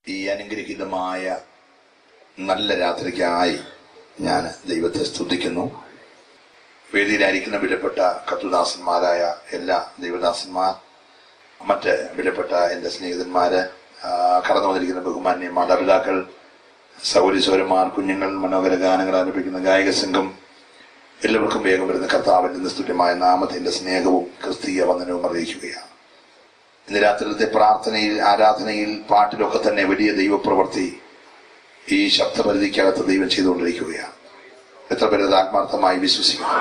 ഈ അനുഗ്രഹീതമായ നല്ല രാത്രിക്കായി ഞാൻ ദൈവത്തെ സ്തുതിക്കുന്നു വേദിയിലായിരിക്കുന്ന വിലപ്പെട്ട കത്തുദാസന്മാരായ എല്ലാ ദൈവദാസന്മാർ മറ്റ് വിലപ്പെട്ട എൻ്റെ സ്നേഹിതന്മാര് ആ, കടന്നു വന്നിരിക്കുന്ന ബഹുമാന്യ മാതാപിതാക്കൾ സൗരസ്വരന്മാർ കുഞ്ഞുങ്ങൾ മനോഹര ഗാനങ്ങൾ ആലപിക്കുന്ന ഗായക സംഘം എല്ലാവർക്കും വേഗം വരുന്ന കർത്താവിന്റെ നിസ്തുല്യമായ നാമത്തിന്റെ സ്നേഹവും ക്രിസ്തീയ വന്ദനവും അറിയിക്കുകയാണ് ഇന്ന് രാത്രിയിലത്തെ പ്രാർത്ഥനയിൽ ആരാധനയിൽ പാട്ടിലൊക്കെ തന്നെ വലിയ ദൈവപ്രവൃത്തി ഈ ശബ്ദപരിധിക്കകത്ത് ദൈവം ചെയ്തുകൊണ്ടിരിക്കുകയാണ് എത്ര പേര് അത് ആത്മാർത്ഥമായി വിശ്വസിക്കുന്നു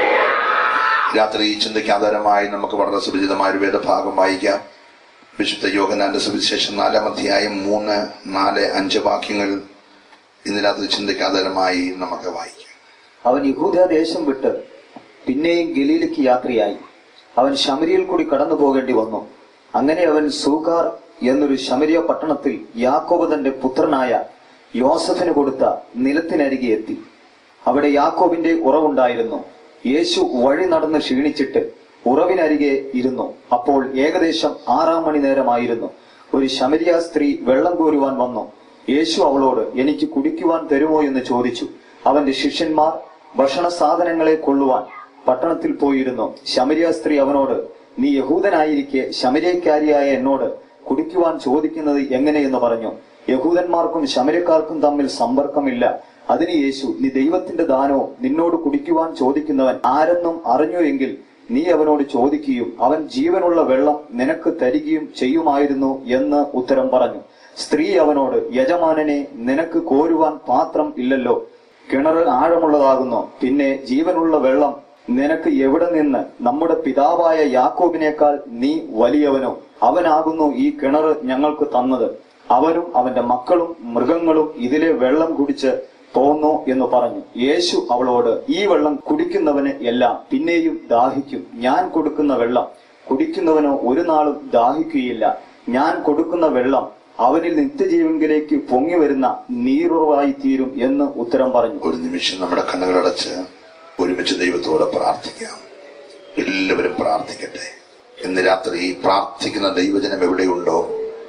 രാത്രി ഈ ചിന്തയ്ക്ക് ആധാരമായി നമുക്ക് വളരെ സുപരിചിതമായ ഒരു വേദഭാഗം വായിക്കാം വിശുദ്ധ യോഗനാന്റെ സുവിശേഷം നാലാം അധ്യായം മൂന്ന് നാല് അഞ്ച് വാക്യങ്ങൾ ഇന്ന് രാത്രി ചിന്തയ്ക്ക് ആധാരമായി നമുക്ക് വായിക്കാം അവൻ യഹൂദദേശം വിട്ട് പിന്നെയും ഗലീലയ്ക്ക് യാത്രയായി അവൻ ശമരിയിൽ കൂടി കടന്നു പോകേണ്ടി വന്നു അങ്ങനെ അവൻ സൂക്കാർ എന്നൊരു ശമരിയ പട്ടണത്തിൽ യാക്കോബ് തന്റെ പുത്രനായ യോസഫിന് കൊടുത്ത നിലത്തിനരികെ എത്തി അവിടെ യാക്കോബിന്റെ ഉറവുണ്ടായിരുന്നു യേശു വഴി നടന്ന് ക്ഷീണിച്ചിട്ട് ഉറവിനരികെ ഇരുന്നു അപ്പോൾ ഏകദേശം ആറാം മണി നേരമായിരുന്നു ഒരു ശമരിയ സ്ത്രീ വെള്ളം കോരുവാൻ വന്നു യേശു അവളോട് എനിക്ക് കുടിക്കുവാൻ തരുമോ എന്ന് ചോദിച്ചു അവന്റെ ശിഷ്യന്മാർ ഭക്ഷണ സാധനങ്ങളെ കൊള്ളുവാൻ പട്ടണത്തിൽ പോയിരുന്നു ശമരിയ സ്ത്രീ അവനോട് നീ യഹൂദനായിരിക്കെ ശമരിയക്കാരിയായ എന്നോട് കുടിക്കുവാൻ ചോദിക്കുന്നത് എങ്ങനെയെന്ന് പറഞ്ഞു യഹൂദന്മാർക്കും ശമരക്കാർക്കും തമ്മിൽ സമ്പർക്കമില്ല അതിന് യേശു നീ ദൈവത്തിന്റെ ദാനോ നിന്നോട് കുടിക്കുവാൻ ചോദിക്കുന്നവൻ ആരെന്നും അറിഞ്ഞു എങ്കിൽ നീ അവനോട് ചോദിക്കുകയും അവൻ ജീവനുള്ള വെള്ളം നിനക്ക് തരികയും ചെയ്യുമായിരുന്നു എന്ന് ഉത്തരം പറഞ്ഞു സ്ത്രീ അവനോട് യജമാനനെ നിനക്ക് കോരുവാൻ പാത്രം ഇല്ലല്ലോ കിണർ ആഴമുള്ളതാകുന്നു പിന്നെ ജീവനുള്ള വെള്ളം നിനക്ക് എവിടെ നിന്ന് നമ്മുടെ പിതാവായ യാക്കോബിനേക്കാൾ നീ വലിയവനോ അവനാകുന്നു ഈ കിണർ ഞങ്ങൾക്ക് തന്നത് അവനും അവന്റെ മക്കളും മൃഗങ്ങളും ഇതിലെ വെള്ളം കുടിച്ച് പോന്നു എന്ന് പറഞ്ഞു യേശു അവളോട് ഈ വെള്ളം കുടിക്കുന്നവന് എല്ലാം പിന്നെയും ദാഹിക്കും ഞാൻ കൊടുക്കുന്ന വെള്ളം കുടിക്കുന്നവനോ ഒരു നാളും ദാഹിക്കുകയില്ല ഞാൻ കൊടുക്കുന്ന വെള്ളം അവനിൽ നിത്യജീവങ്കിലേക്ക് പൊങ്ങി വരുന്ന നീറുറവായി തീരും എന്ന് ഉത്തരം പറഞ്ഞു ഒരു നിമിഷം നമ്മുടെ കണ്ണുകളടച്ച് ഒരുമിച്ച് ദൈവത്തോട് പ്രാർത്ഥിക്കാം എല്ലാവരും പ്രാർത്ഥിക്കട്ടെ ഇന്ന് രാത്രി പ്രാർത്ഥിക്കുന്ന ദൈവജനം എവിടെയുണ്ടോ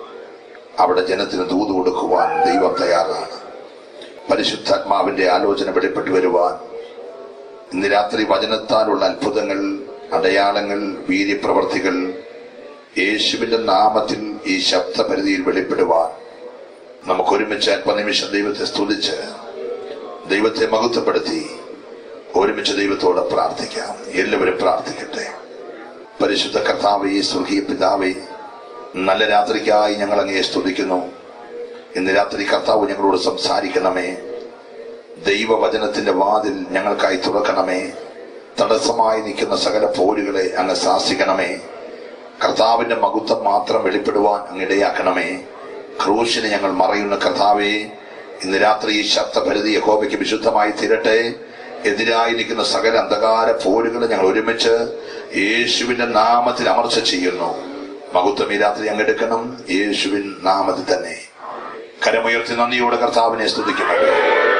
അവിടെ ജനത്തിന് ദൂത് കൊടുക്കുവാൻ ദൈവം തയ്യാറാണ് പരിശുദ്ധാത്മാവിന്റെ ആലോചന വെളിപ്പെട്ടു വരുവാൻ ഇന്ന് രാത്രി വചനത്താലുള്ള അത്ഭുതങ്ങൾ അടയാളങ്ങൾ വീര്യപ്രവർത്തികൾ യേശുവിന്റെ നാമത്തിൽ ഈ ശബ്ദപരിധിയിൽ വെളിപ്പെടുവാൻ നമുക്ക് ഒരുമിച്ച് അല്പനിമിഷം ദൈവത്തെ സ്തുതിച്ച് ദൈവത്തെ മഹത്വപ്പെടുത്തി ഒരുമിച്ച് ദൈവത്തോട് പ്രാർത്ഥിക്കാം എല്ലാവരും പ്രാർത്ഥിക്കട്ടെ പരിശുദ്ധ കർത്താവേ സ്വർഗീയ പിതാവേ നല്ല രാത്രിക്കായി ഞങ്ങൾ അങ്ങയെ സ്തുതിക്കുന്നു ഇന്ന് രാത്രി കർത്താവ് ഞങ്ങളോട് സംസാരിക്കണമേ ദൈവവചനത്തിന്റെ വാതിൽ ഞങ്ങൾക്കായി തുറക്കണമേ തടസ്സമായി നിൽക്കുന്ന സകല പോരുകളെ അങ്ങ് ശാസിക്കണമേ കർത്താവിന്റെ മഹത്വം മാത്രം വെളിപ്പെടുവാൻ അങ്ങ് ഇടയാക്കണമേ ക്രൂശിന് ഞങ്ങൾ മറയുന്ന കർത്താവേ ഇന്ന് രാത്രി ഈ ശബ്ദപരിധി യഹോബയ്ക്ക് വിശുദ്ധമായി തീരട്ടെ എതിരായി നിൽക്കുന്ന സകല അന്ധകാര പോരുകളെ ഞങ്ങൾ ഒരുമിച്ച് യേശുവിന്റെ നാമത്തിൽ അമർച്ച ചെയ്യുന്നു മഹത്വം ഈ രാത്രി അങ്ങ് എടുക്കണം യേശുവിൻ നാമത്തിൽ തന്നെ കരമുയർത്തി നന്ദിയോടെ കർത്താവിനെ സ്തുതിക്കുന്നത്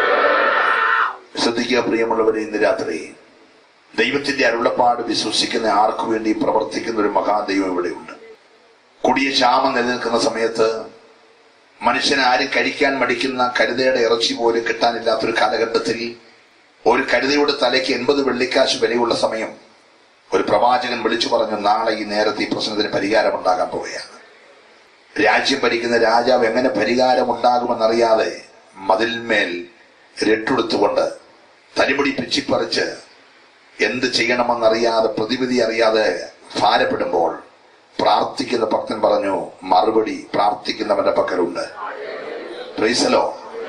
ശ്രദ്ധിക്കുക പ്രിയമുള്ളവരെ ഇന്ന് രാത്രി ദൈവത്തിന്റെ അരുളപ്പാട് വിശ്വസിക്കുന്ന ആർക്കു വേണ്ടി പ്രവർത്തിക്കുന്ന ഒരു മഹാദൈവം ഇവിടെയുണ്ട് കൊടിയ ക്ഷാമം നിലനിൽക്കുന്ന സമയത്ത് മനുഷ്യന് ആരും കഴിക്കാൻ മടിക്കുന്ന കരുതയുടെ ഇറച്ചി പോലും കിട്ടാനില്ലാത്തൊരു കാലഘട്ടത്തിൽ ഒരു കരുതയുടെ തലയ്ക്ക് എൺപത് വെള്ളിക്കാശ് വിലയുള്ള സമയം ഒരു പ്രവാചകൻ വിളിച്ചു പറഞ്ഞു നാളെ ഈ നേരത്തെ ഈ പ്രശ്നത്തിന് പരിഹാരമുണ്ടാകാൻ പോവുകയാണ് രാജ്യം ഭരിക്കുന്ന രാജാവ് എങ്ങനെ പരിഹാരമുണ്ടാകുമെന്നറിയാതെ മതിൽമേൽ രട്ടെടുത്തുകൊണ്ട് തനിമുടി പിച്ചിപ്പറിച്ച് എന്ത് ചെയ്യണമെന്നറിയാതെ പ്രതിവിധി അറിയാതെ ഭാരപ്പെടുമ്പോൾ പ്രാർത്ഥിക്കുന്ന ഭക്തൻ പറഞ്ഞു മറുപടി പ്രാർത്ഥിക്കുന്നവന്റെ പക്കലുണ്ട് പ്രൈസലോ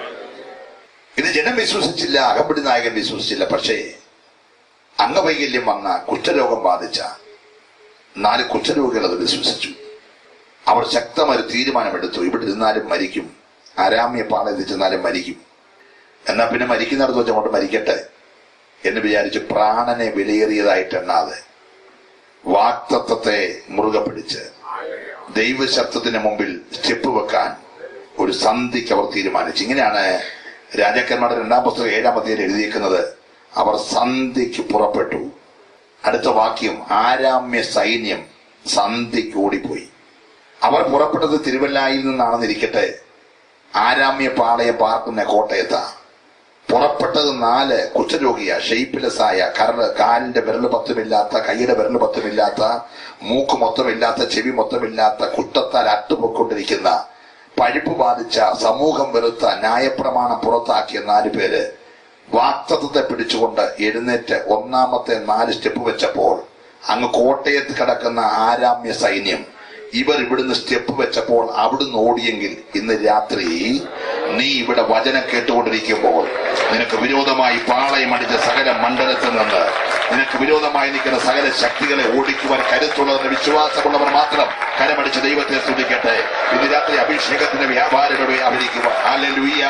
ഇത് ജനം വിശ്വസിച്ചില്ല അകമ്പടി നായകൻ വിശ്വസിച്ചില്ല പക്ഷേ അംഗവൈകല്യം വന്ന കുഷ്ഠരോഗം ബാധിച്ച നാല് കുഷ്ഠരോഗികൾ അത് വിശ്വസിച്ചു അവർ ശക്തമായ ഒരു തീരുമാനമെടുത്തു ഇവിടെ ഇരുന്നാലും മരിക്കും ആരാമ്യ പാളയത്തിൽ ചെന്നാലും മരിക്കും എന്നാ പിന്നെ മരിക്കുന്നിടത്ത് വെച്ച് അങ്ങോട്ട് മരിക്കട്ടെ എന്ന് വിചാരിച്ച് പ്രാണനെ വിലയേറിയതായിട്ട് എണ്ണാതെ വാക്തത്വത്തെ മുറുകെ പിടിച്ച് ദൈവശബ്ദത്തിന് മുമ്പിൽ സ്റ്റെപ്പ് വെക്കാൻ ഒരു സന്ധിക്ക് അവർ തീരുമാനിച്ചു ഇങ്ങനെയാണ് രാജാക്കന്മാരുടെ രണ്ടാം പുസ്തകം ഏഴാം അധ്യായം എഴുതിയിരിക്കുന്നത് അവർ സന്ധിക്ക് പുറപ്പെട്ടു അടുത്ത വാക്യം ആരാമ്യ സൈന്യം സന്ധിക്ക് ഓടിപ്പോയി അവർ പുറപ്പെട്ടത് തിരുവല്ലായിൽ നിന്നാണെന്നിരിക്കട്ടെ ആരാമ്യ പാളയം പാർക്കുന്ന കോട്ടയത്താ പുറപ്പെട്ടത് നാല് കുഷ്ഠരോഗിയ ഷെയ്പ്പ്ലെസ്സായ കരള് കാലിന്റെ വിരല് പത്തുമില്ലാത്ത കൈയുടെ വിരല് പത്തുമില്ലാത്ത മൂക്ക് മൊത്തമില്ലാത്ത ചെവി മൊത്തമില്ലാത്ത കുട്ടത്താൽ അട്ടുപൊക്കൊണ്ടിരിക്കുന്ന പഴുപ്പ് ബാധിച്ച സമൂഹം വെറുത്ത ന്യായപ്രമാണം പുറത്താക്കിയ നാല് പേര് വാക്തത്വത്തെ പിടിച്ചുകൊണ്ട് എഴുന്നേറ്റ് ഒന്നാമത്തെ നാല് സ്റ്റെപ്പ് വെച്ചപ്പോൾ അങ്ങ് കോട്ടയത്ത് കിടക്കുന്ന ആരാമ്യ സൈന്യം ഇവർ ഇവിടുന്ന് സ്റ്റെപ്പ് വെച്ചപ്പോൾ അവിടുന്ന് ഓടിയെങ്കിൽ ഇന്ന് രാത്രി നീ ഇവിടെ വചനം കേട്ടുകൊണ്ടിരിക്കുമ്പോൾ നിനക്ക് വിരോധമായി പാളയമടിച്ച സകല മണ്ഡലത്തിൽ നിന്ന് നിനക്ക് വിരോധമായി നിൽക്കുന്ന സകല ശക്തികളെ ഓടിക്കുവാൻ കരുത്തുള്ളതെന്ന് വിശ്വാസമുള്ളവർ മാത്രം കരമടിച്ച് ദൈവത്തെ സ്തുതിക്കട്ടെ ഇന്ന് രാത്രി അഭിഷേകത്തിന്റെ വ്യാപാരം വ്യാപരിക്കുക ഹാലലുയ്യ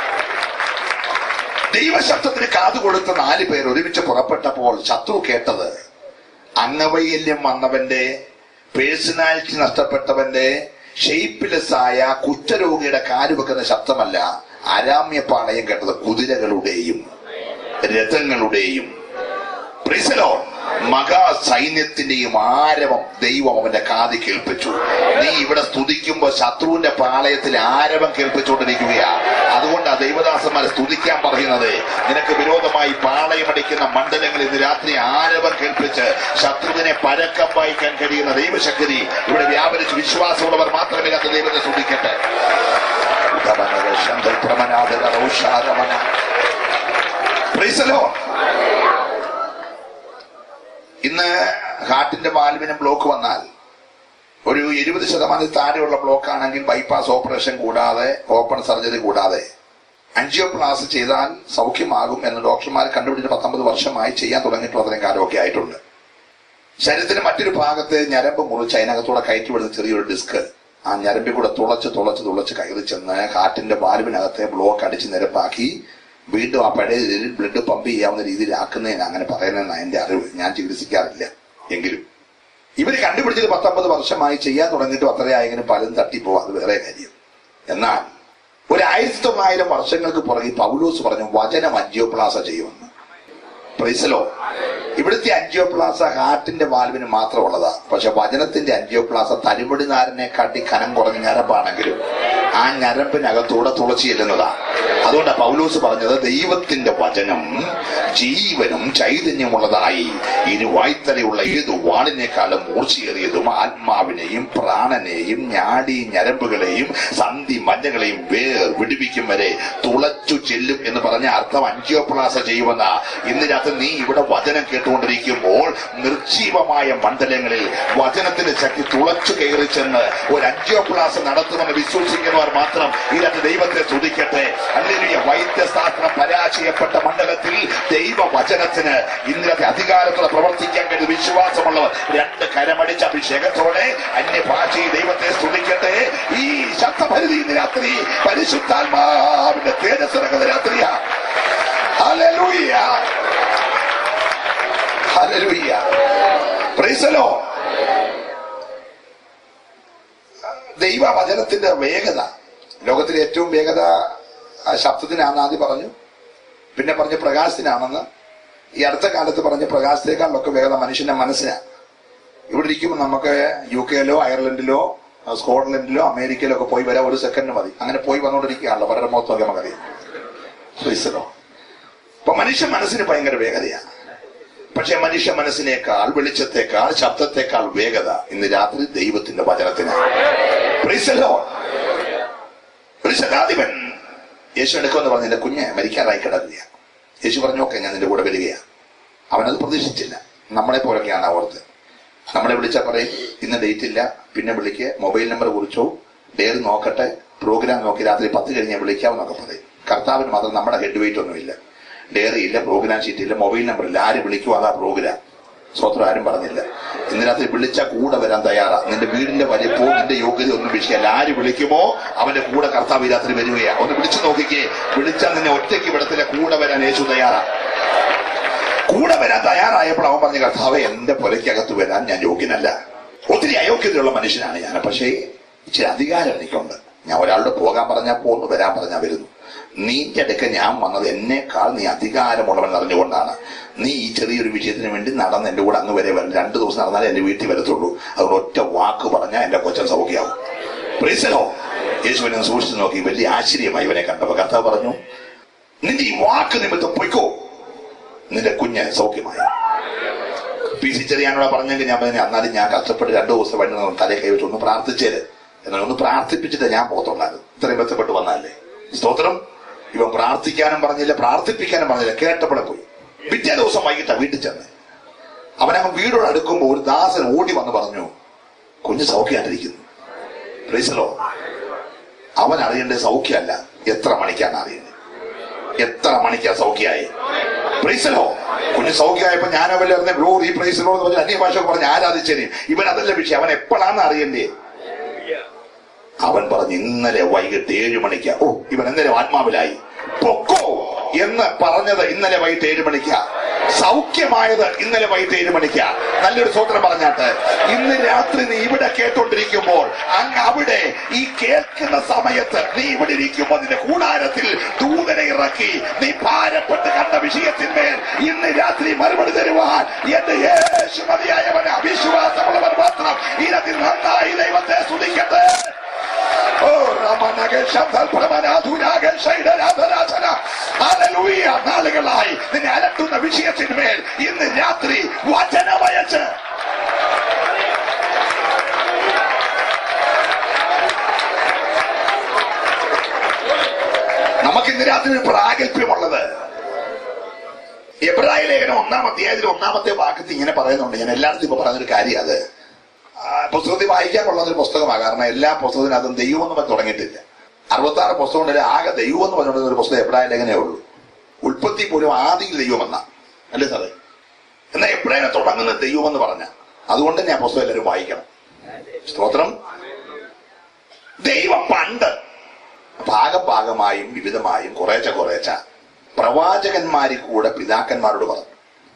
ദൈവശബ്ദത്തിന് കാതുകൊടുത്ത നാല് പേർ ഒരുമിച്ച് പുറപ്പെട്ടപ്പോൾ ശത്രു കേട്ടത് അംഗവൈകല്യം വന്നവന്റെ പേഴ്സണാലിറ്റി നഷ്ടപ്പെട്ടവന്റെ ഷെയ്പ്പ്ലെസ് ആയ കുഷ്ഠരോഗിയുടെ കാല് വെക്കുന്ന ശബ്ദമല്ല അരാമ്യ പാളയം കേട്ടത് കുതിരകളുടെയും രഥങ്ങളുടെയും പ്രിസലോ മഹാ സൈന്യത്തിന്റെയും ആരവം ദൈവം അവന്റെ കാതി കേൾപ്പിച്ചു നീ ഇവിടെ സ്തുതിക്കുമ്പോ ശത്രുവിന്റെ പാളയത്തിൽ ആരവം കേൾപ്പിച്ചുകൊണ്ടിരിക്കുകയാ അതുകൊണ്ട് ആ ദൈവദാസന്മാരെ സ്തുതിക്കാൻ പറയുന്നത് നിനക്ക് വിരോധമായി പാളയമടിക്കുന്ന മണ്ഡലങ്ങളിൽ ഇന്ന് രാത്രി ആരവം കേൾപ്പിച്ച് ശത്രുവിനെ പരക്കം വായിക്കാൻ കഴിയുന്ന ദൈവശക്തി ഇവിടെ വ്യാപരിച്ച് വിശ്വാസമുള്ളവർ മാത്രമില്ലാത്ത ദൈവത്തെ സ്തുതിക്കട്ടെ ഉദമനക ശന്തപ്രമനാഥക റൗഷാരമന. Praise the Lord. ഇന്ന് ഹാർട്ടിന്റെ വാൽവിന് ബ്ലോക്ക് വന്നാൽ ഒരു ഇരുപത് ശതമാനത്തിൽ താഴെയുള്ള ബ്ലോക്ക് ആണെങ്കിൽ ബൈപ്പാസ് ഓപ്പറേഷൻ കൂടാതെ ഓപ്പൺ സർജറി കൂടാതെ അഞ്ചിയോപ്ലാസ് ചെയ്താൽ സൗഖ്യമാകും എന്ന് ഡോക്ടർമാർ കണ്ടുപിടിച്ച് പത്തൊമ്പത് വർഷമായി ചെയ്യാൻ തുടങ്ങിയിട്ടുള്ള അത്രയും കാലമൊക്കെ ആയിട്ടുണ്ട് ശരീരത്തിന്റെ മറ്റൊരു ഭാഗത്ത് ഞരമ്പ് മുറിച്ച് അതിനകത്തൂടെ കയറ്റി വിടുന്ന ചെറിയൊരു ഡിസ്ക് ആ ഞരമ്പിൽ കൂടെ തുളച്ച് തുളച്ച് തുളച്ച് കയറി ചെന്ന് ഹാർട്ടിന്റെ വാൽവിനകത്തെ ബ്ലോക്ക് അടിച്ച് നിരപ്പാക്കി വീണ്ടും ആ പഴയ രീതിയിൽ ബ്ലഡ് പമ്പ് ചെയ്യാവുന്ന രീതിയിലാക്കുന്നതിന് അങ്ങനെ പറയുന്നതെന്നാണ് എന്റെ അറിവ് ഞാൻ ചികിത്സിക്കാറില്ല എങ്കിലും ഇവര് കണ്ടുപിടിച്ചത് പത്തൊമ്പത് വർഷമായി ചെയ്യാൻ തുടങ്ങിയിട്ട് അത്രയായെങ്കിലും പലരും തട്ടിപ്പോവാ അത് വേറെ കാര്യം എന്നാൽ ഒരു ആയിരത്തി തൊള്ളായിരം വർഷങ്ങൾക്ക് പുറകെ പൗലോസ് പറഞ്ഞു വചനം അഞ്ചിയോപ്ലാസ ചെയ്യുമെന്ന് പ്രൈസലോ ഇവിടുത്തെ അഞ്ചിയോപ്ലാസ ഹാർട്ടിന്റെ വാൽവിന് മാത്രമുള്ളതാ പക്ഷെ വചനത്തിന്റെ അഞ്ചിയോപ്ലാസ തരിമുടി നാരനെ കാട്ടി കനം കുറഞ്ഞ ഞരമ്പാണെങ്കിലും ആ ഞരമ്പിനകത്തൂടെ തുളച്ചു ചെല്ലുന്നതാ അതുകൊണ്ട് പൗലോസ് പറഞ്ഞത് ദൈവത്തിന്റെ വചനം ജീവനും ചൈതന്യമുള്ളതായി ഇരുവായ്ത്തലയുള്ള ഏതു വാളിനേക്കാളും മൂർച്ചയേറിയതും ആത്മാവിനെയും പ്രാണനെയും ഞാടി ഞരമ്പുകളെയും സന്ധി മഞ്ഞകളെയും വേർ വിടുവിക്കും വരെ തുളച്ചു ചെല്ലും എന്ന് പറഞ്ഞ അർത്ഥം അഞ്ചിയോപ്ലാസ ചെയ്യുമെന്ന ഇന്ന് രാത്രി നീ ഇവിടെ വചനം കേട്ടുകൊണ്ടിരിക്കുമ്പോൾ നിർജീവമായ മണ്ഡലങ്ങളിൽ വചനത്തിന്റെ ശക്തി തുളച്ചു കയറി ചെന്ന് ഒരു അഞ്ചിയോപ്ലാസ നടത്തുമെന്ന് വിശ്വസിക്കുന്നവർ മാത്രം ഇതിനകത്ത് ദൈവത്തെ സ്തുതിക്കട്ടെ അല്ലെങ്കിൽ വൈദ്യശാസ്ത്രം പരാജയപ്പെട്ട മണ്ഡലത്തിൽ ദൈവവചനത്തിന് ഇന്നത്തെ അധികാരത്തോടെ പ്രവർത്തിക്കാൻ കഴിയുന്ന വിശ്വാസമുള്ളവർ രണ്ട് കരമടിച്ച അഭിഷേകത്തോടെ അന്യഭാഷയിൽ ദൈവത്തെ സ്തുതിക്കട്ടെ ഈ ശബ്ദപരിധി ഇന്ന് രാത്രി പരിശുദ്ധാത്മാവിന്റെ തേജസ്സിറങ്ങുന്ന രാത്രിയാ ഹല്ലേലൂയ ഹല്ലേലൂയ പ്രൈസ് ദി ലോർഡ് ദൈവവചനത്തിന്റെ വേഗത ലോകത്തിലെ ഏറ്റവും വേഗത ആ ശബ്ദത്തിനാണെന്ന് ആദ്യം പറഞ്ഞു പിന്നെ പറഞ്ഞ പ്രകാശത്തിനാണെന്ന് ഈ അടുത്ത കാലത്ത് പറഞ്ഞ പ്രകാശത്തേക്കാളൊക്കെ വേഗത മനുഷ്യന്റെ മനസ്സിനാണ് ഇവിടെ ഇരിക്കുമ്പോൾ നമുക്ക് യു കെയിലോ അയർലൻഡിലോ ആ, സ്കോട്ട്ലൻഡിലോ അമേരിക്കയിലോ ഒക്കെ പോയി വരാൻ ഒരു സെക്കൻഡ് മതി അങ്ങനെ പോയി വന്നുകൊണ്ടിരിക്കുകയാണല്ലോ വളരെ മൊത്തമൊക്കെ നമുക്കറിയാം ക്രിസ്തലോ അപ്പൊ മനുഷ്യ മനസ്സിന് ഭയങ്കര വേഗതയാണ് പക്ഷെ മനുഷ്യ മനസ്സിനേക്കാൾ വെളിച്ചത്തെക്കാൾ ശബ്ദത്തെക്കാൾ വേഗത ഇന്ന് രാത്രി ദൈവത്തിന്റെ വചനത്തിനാണ് Praise the Lord. ഒരു ശതാധിപൻ യേശു എടുക്കുമെന്ന് പറഞ്ഞ എന്റെ കുഞ്ഞ് മരിക്കാറായി കിടക്കുക യേശു പറഞ്ഞു ഓക്കെ ഞാൻ നിന്റെ കൂടെ വരികയാണ് അവനത് പ്രതീക്ഷിച്ചില്ല നമ്മളെ പോലൊക്കെയാണ് ഓർത്ത് നമ്മളെ വിളിച്ചാൽ പറയും ഇന്ന് ഡേറ്റ് ഇല്ല പിന്നെ വിളിക്ക് മൊബൈൽ നമ്പർ കുറിച്ചോ ഡേറി നോക്കട്ടെ പ്രോഗ്രാം നോക്കി രാത്രി പത്ത് കഴിഞ്ഞാൽ വിളിക്കാമെന്നൊക്കെ പറയും കർത്താവിന് മാത്രം നമ്മുടെ ഹെഡ് വെയിറ്റ് ഒന്നുമില്ല ഡയറി ഇല്ല പ്രോഗ്രാം ഷീറ്റ് ഇല്ല മൊബൈൽ നമ്പർ ഇല്ല ആര് വിളിക്കുമോ അതാ പ്രോഗ്രാം സ്വത്രം ആരും പറഞ്ഞില്ല ഇന്ന് രാത്രി വിളിച്ച കൂടെ വരാൻ തയ്യാറാ നിന്റെ വീടിന്റെ വലിപ്പവും നിന്റെ യോഗ്യത ഒന്നും വിഷയമല്ല ആര് വിളിക്കുമോ അവന്റെ കൂടെ കർത്താവ് ഈ രാത്രി വരികയാ ഒന്ന് വിളിച്ചു നോക്കിക്കേ വിളിച്ചാൽ നിന്നെ ഒറ്റയ്ക്ക് വിടത്തില്ല കൂടെ വരാൻ യേശു തയ്യാറാ കൂടെ വരാൻ തയ്യാറായപ്പോൾ അവൻ പറഞ്ഞ കർത്താവ് എന്റെ പുരയ്ക്കകത്ത് വരാൻ ഞാൻ യോഗ്യനല്ല ഒത്തിരി അയോഗ്യതയുള്ള മനുഷ്യനാണ് ഞാൻ പക്ഷേ ഇച്ചിരി അധികാരം എനിക്കുണ്ട് ഞാൻ ഒരാളോട് പോകാൻ പറഞ്ഞാൽ പോന്നു വരാൻ പറഞ്ഞാൽ വരുന്നു നീന്റെ അടുക്ക ഞാൻ വന്നത് എന്നേക്കാൾ നീ അധികാരമുള്ളവൻ അറിഞ്ഞുകൊണ്ടാണ് നീ ഈ ചെറിയൊരു വിഷയത്തിന് വേണ്ടി നടന്ന് എന്റെ കൂടെ അങ്ങ് വരെ വരും രണ്ടു ദിവസം നടന്നാലേ എന്റെ വീട്ടിൽ വരത്തുള്ളൂ അതുകൊണ്ട് ഒറ്റ വാക്ക് പറഞ്ഞാൽ എന്റെ കൊച്ചൻ സൗഖ്യാവും പ്രീസലോ യേശുവിനെ സൂക്ഷിച്ചു നോക്കി വലിയ ആശ്ചര്യമായി ഇവനെ കണ്ടപ്പോ കർത്താവ് പറഞ്ഞു നിന്റെ ഈ വാക്ക് നിമിത്തം പൊയ്ക്കോ നിന്റെ കുഞ്ഞ് സൗഖ്യമായി പി സി ചെറിയാനോട് പറഞ്ഞെങ്കിൽ ഞാൻ പറഞ്ഞു എന്നാലും ഞാൻ കഷ്ടപ്പെട്ട് രണ്ടു ദിവസം വേണ്ടി തലേ കൈ വെച്ച് ഒന്ന് പ്രാർത്ഥിച്ചേര് എന്നാൽ ഒന്ന് പ്രാർത്ഥിപ്പിച്ചിട്ട് ഞാൻ പോകത്തുള്ളായിരുന്നു ഇത്രയും ബന്ധപ്പെട്ട് വന്നല്ലേ സ്തോത്രം ഇവൻ പ്രാർത്ഥിക്കാനും പറഞ്ഞില്ല പ്രാർത്ഥിപ്പിക്കാനും പറഞ്ഞില്ല കേട്ടപ്പോഴെ പോയി പിറ്റേ ദിവസം വൈകിട്ടാ വീട്ടിൽ ചെന്ന് അവനവൻ വീടോട് അടുക്കുമ്പോൾ ഒരു ദാസൻ ഓടി വന്ന് പറഞ്ഞു കുഞ്ഞ് സൗഖ്യമായിട്ടിരിക്കുന്നു പ്രീസലോ അവൻ അറിയേണ്ടത് സൗഖ്യമല്ല എത്ര മണിക്കാണ് അറിയേണ്ടത് എത്ര മണിക്കാ സൗഖ്യമായി പ്രൈസലോ കുഞ്ഞ് സൗഖ്യമായപ്പോ ഞാൻ അവൻ അറിഞ്ഞ ഗ്ലോറി പ്രൈസലോ എന്ന് പറഞ്ഞ അന്യഭാഷ പറഞ്ഞ് ആരാധിച്ചേനെ ഇവൻ അതല്ല വിഷയം അവൻ എപ്പോഴാണ് അറിയണ്ടേ അവൻ പറഞ്ഞു ഇന്നലെ വൈകിട്ട് ഏഴു മണിക്കാ ഓ ഇവൻ ഇന്നലെ ആത്മാവിലായി പൊക്കോ എന്ന് പറഞ്ഞത് ഇന്നലെ വൈകിട്ട് ഏഴു മണിക്കാ സൗഖ്യമായത് ഇന്നലെ വൈകിട്ട് ഏഴു മണിക്കാ നല്ലൊരു സൂത്രം പറഞ്ഞാട്ട് ഇന്ന് രാത്രി നീ ഇവിടെ കേട്ടോണ്ടിരിക്കുമ്പോൾ അങ്ങ് അവിടെ ഈ കേൾക്കുന്ന സമയത്ത് നീ ഇവിടെ ഇരിക്കുമ്പോൾ നിന്റെ കൂടാരത്തിൽ ദൂതനെ ഇറക്കി നീ ഭാരപ്പെട്ട് കണ്ട വിഷയത്തിന്മേൽ ഇന്ന് രാത്രി മറുപടി തരുവാൻ എന്റെ യേശു മതിയായവന് അവിശ്വാസമുള്ളവർ മാത്രം ഇനത്തിൽ നന്നായി ദൈവത്തെ സ്തുതിക്കട്ടെ ഓ റമനകൾ ശബ്ദം പ്രമനാധുരാകൾ ശൈഡരാധരാധന ഹല്ലേലൂയ നാളുകളായി നിന്നെ അലട്ടുന്ന വിഷയത്തിന്മേൽ ഇന്ന് രാത്രി വചനമയച്ച് നമുക്ക് ഇന്ന് രാത്രി ഒരു പ്രാഗൽഭ്യമുള്ളത് എബ്രായ ലേഖനം ഒന്നാം അധ്യായത്തിൽ ഒന്നാമത്തെ വാക്കത്ത് ഇങ്ങനെ പറയുന്നുണ്ട് ഞാൻ എല്ലായിടത്തും ഇപ്പൊ പറയുന്നൊരു കാര്യം അത് ആ, പുസ്തകത്തിൽ വായിക്കാൻ കൊള്ളുന്ന ഒരു പുസ്തകമാണ് കാരണം എല്ലാ പുസ്തകത്തിനകത്തും ദൈവം എന്ന് പറഞ്ഞ് തുടങ്ങിയിട്ടില്ല അറുപത്തി ആറ് പുസ്തകം ഉണ്ടെങ്കിൽ ആകെ ദൈവം എന്ന് പറഞ്ഞുകൊണ്ടിരുന്ന ഒരു പുസ്തകം എബ്രായ ലേഖനേ ഉള്ളൂ ഉൽപ്പത്തി പോലും ആദ്യം ദൈവമെന്ന അല്ലേ സാറേ എന്നാൽ എബ്രാഹിനെ തുടങ്ങുന്ന ദൈവം എന്ന് പറഞ്ഞ അതുകൊണ്ട് തന്നെ ആ പുസ്തകം എല്ലാവരും വായിക്കണം സ്തോത്രം ദൈവം പണ്ട് ഭാഗം ഭാഗമായും വിവിധമായും കുറേച്ച കുറേച്ച പ്രവാചകന്മാരിൽ കൂടെ പിതാക്കന്മാരോട് പറഞ്ഞു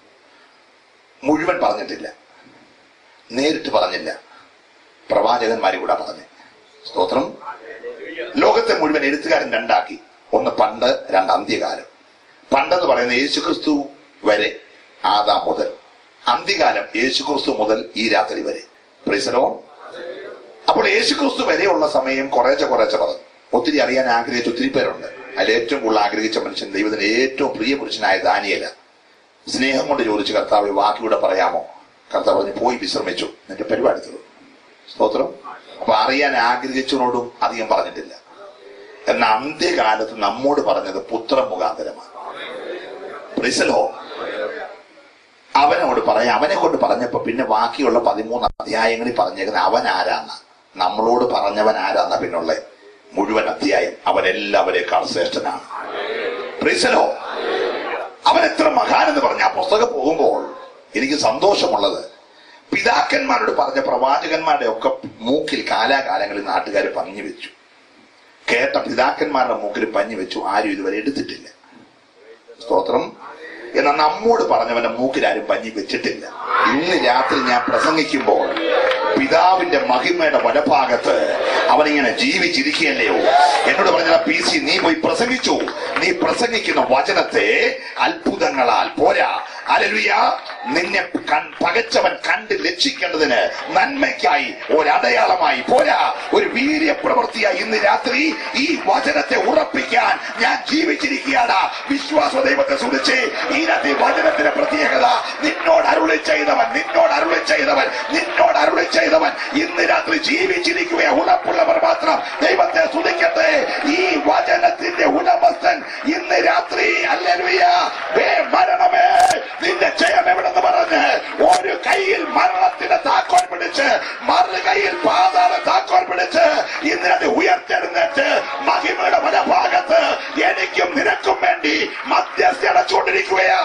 മുഴുവൻ പറഞ്ഞിട്ടില്ല നേരിട്ട് പറഞ്ഞില്ല പ്രവാചകന്മാരിൽ കൂടെ പറഞ്ഞു സ്തോത്രം ലോകത്തെ മുഴുവൻ എഴുത്തുകാരൻ രണ്ടാക്കി ഒന്ന് പണ്ട് രണ്ട് അന്ത്യകാലം പണ്ടെന്ന് പറയുന്ന യേശുക്രിസ്തു വരെ ആദാം മുതൽ അന്ത്യകാലം യേശുക്രിസ്തു മുതൽ ഈ രാത്രി വരെ പ്രീസലോ അപ്പോൾ യേശുക്രിസ്തു വരെയുള്ള സമയം കുറേശ്ശെ കുറേശ്ശെ പറഞ്ഞു ഒത്തിരി അറിയാൻ ആഗ്രഹിച്ച ഒത്തിരി പേരുണ്ട് അതിൽ ഏറ്റവും കൂടുതൽ ആഗ്രഹിച്ച മനുഷ്യൻ ദൈവത്തിന് ഏറ്റവും പ്രിയ പുരുഷനായ ദാനിയല സ്നേഹം കൊണ്ട് ചോദിച്ചു കർത്താവ് വാക്കിലൂടെ പറയാമോ കർത്താവ് പറഞ്ഞു പോയി വിശ്രമിച്ചു നിന്റെ പരിപാടി തീർന്നു സ്തോത്രം അപ്പൊ അറിയാൻ ആഗ്രഹിച്ചവനോടും അധികം പറഞ്ഞിട്ടില്ല എന്നാൽ അന്ത്യകാലത്ത് നമ്മോട് പറഞ്ഞത് പുത്ര മുഖാന്തരമാണ് പ്രിസലോ അവനോട് പറയാം അവനെ കൊണ്ട് പറഞ്ഞപ്പോ പിന്നെ ബാക്കിയുള്ള പതിമൂന്ന് അധ്യായങ്ങളിൽ പറഞ്ഞേക്കുന്നത് അവൻ ആരാന്ന നമ്മളോട് പറഞ്ഞവൻ ആരാന്ന പിന്നുള്ള മുഴുവൻ അധ്യായം അവനെല്ലാവരേക്കാൾ ശ്രേഷ്ഠനാണ് പ്രിസലോ അവൻ എത്ര മഹാനെന്ന് പറഞ്ഞ ആ പുസ്തകം പോകുമ്പോൾ എനിക്ക് സന്തോഷമുള്ളത് പിതാക്കന്മാരോട് പറഞ്ഞ പ്രവാചകന്മാരുടെ ഒക്കെ മൂക്കിൽ കാലാകാലങ്ങളിൽ നാട്ടുകാർ പഞ്ഞു വെച്ചു കേട്ട പിതാക്കന്മാരുടെ മൂക്കിൽ പഞ്ഞു വെച്ചു ആരും ഇതുവരെ എടുത്തിട്ടില്ല സ്തോത്രം എന്നാൽ നമ്മോട് പറഞ്ഞവന്റെ മൂക്കിൽ ആരും പഞ്ഞി വെച്ചിട്ടില്ല ഇന്ന് രാത്രി ഞാൻ പ്രസംഗിക്കുമ്പോൾ പിതാവിന്റെ മഹിമയുടെ വലഭാഗത്ത് അവനിങ്ങനെ ജീവിച്ചിരിക്കുകയല്ലയോ എന്നോട് പറഞ്ഞ പി സി നീ പോയി പ്രസംഗിച്ചു നീ പ്രസംഗിക്കുന്ന വചനത്തെ അത്ഭുതങ്ങളാൽ പോരാ അലലുയ നിന്നെ കൺ- പകച്ചവൻ കണ്ട് ലക്ഷിക്കേണ്ടതിന് നന്മയ്ക്കായി ഒരടയാളമായി പോരാ ഒരു വീര്യപ്രവൃത്തിയായി ഇന്ന് രാത്രി ഈ വചനത്തെ ഉറപ്പിക്കാൻ ഞാൻ ജീവിച്ചിരിക്കുകയാണ് വിശ്വാസ ദൈവത്തെ സുടിച്ച് ഈ രാത്രി വചനത്തിന്റെ പ്രത്യേകത നിന്നോട് അരുളി ചെയ്തവൻ നിന്നോട് അരുളി ചെയ്തവൻ നിന്നോട് അരുളി ചെയ്തവൻ ഇന്ന് രാത്രി ജീവിച്ചിരിക്കുക ഉറപ്പുള്ളവർ മാത്രം ദൈവത്തെ സ്തുതിക്കട്ടെ ഈ വചനത്തിന്റെ ഉടമസ്ഥൻ ഇന്ന് രാത്രി അല്ലലുയ വേ മരണമേ നിന്റെ ജയം എവിടെന്ന് പറഞ്ഞ് ഒരു കയ്യിൽ മരണത്തിന്റെ താക്കോൽ പിടിച്ച് മറു കയ്യിൽ പാതാള താക്കോൽ പിടിച്ച് ഇന്നലെ ഉയർത്തെഴുന്നേറ്റ് മഹിമയുടെ പല ഭാഗത്ത് എനിക്കും നിനക്കും വേണ്ടി മധ്യസ്ഥ അടച്ചുകൊണ്ടിരിക്കുകയാ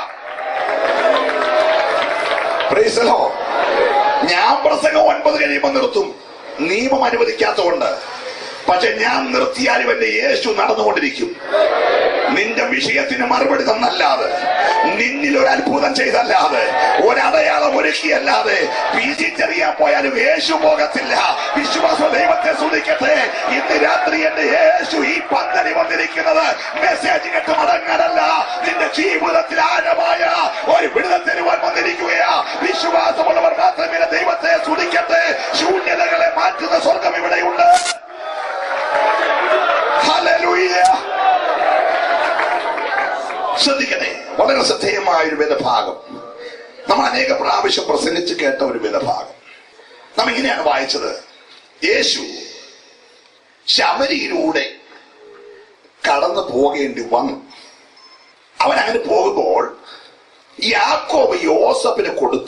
Praise the Lord. ഞാൻ പ്രസംഗം ഒൻപത് കഴിയുമ്പോൾ നിർത്തും നിയമം അനുവദിക്കാത്തതുകൊണ്ട് പക്ഷെ ഞാൻ നിർത്തിയാലും എന്റെ യേശു നടന്നുകൊണ്ടിരിക്കും നിന്റെ വിഷയത്തിന് മറുപടി തന്നല്ലാതെ നിന്നിൽ ഒരു അത്ഭുതം ചെയ്തല്ലാതെ ഒരടയാളം ഒരുക്കിയല്ലാതെ വീതിച്ചെറിയാൻ പോയാലും യേശു പോകത്തില്ല വിശ്വാസ ദൈവത്തെ സ്തുതിക്കട്ടെ ഇന്ന് രാത്രി എന്റെ യേശു ഈ പന്തലി വന്നിരിക്കുന്നത് മെസ്സേജ് കേട്ട് മടങ്ങാനല്ല നിന്റെ ജീവിതത്തിൽ ആഴമായ ഒരു വിടുതൽ തരുവാൻ വന്നിരിക്കുകയാ വിശ്വാസമുള്ളവർ മാത്രമേ ദൈവത്തെ സ്തുതിക്കട്ടെ ശൂന്യതകളെ മാറ്റുന്ന സ്വർഗം ഇവിടെയുണ്ട് വളരെ ശ്രദ്ധേയമായ ഒരു വേദഭാഗം നമ്മൾ അനേക പ്രാവശ്യം പ്രസംഗിച്ച് കേട്ട ഒരു വേദഭാഗം നാം ഇങ്ങനെയാണ് വായിച്ചത് യേശു ശബരിയിലൂടെ കടന്നു പോകേണ്ടി വന്നു അവൻ അങ്ങനെ പോകുമ്പോൾ യാക്കോബ് യോസഫിന് കൊടുത്ത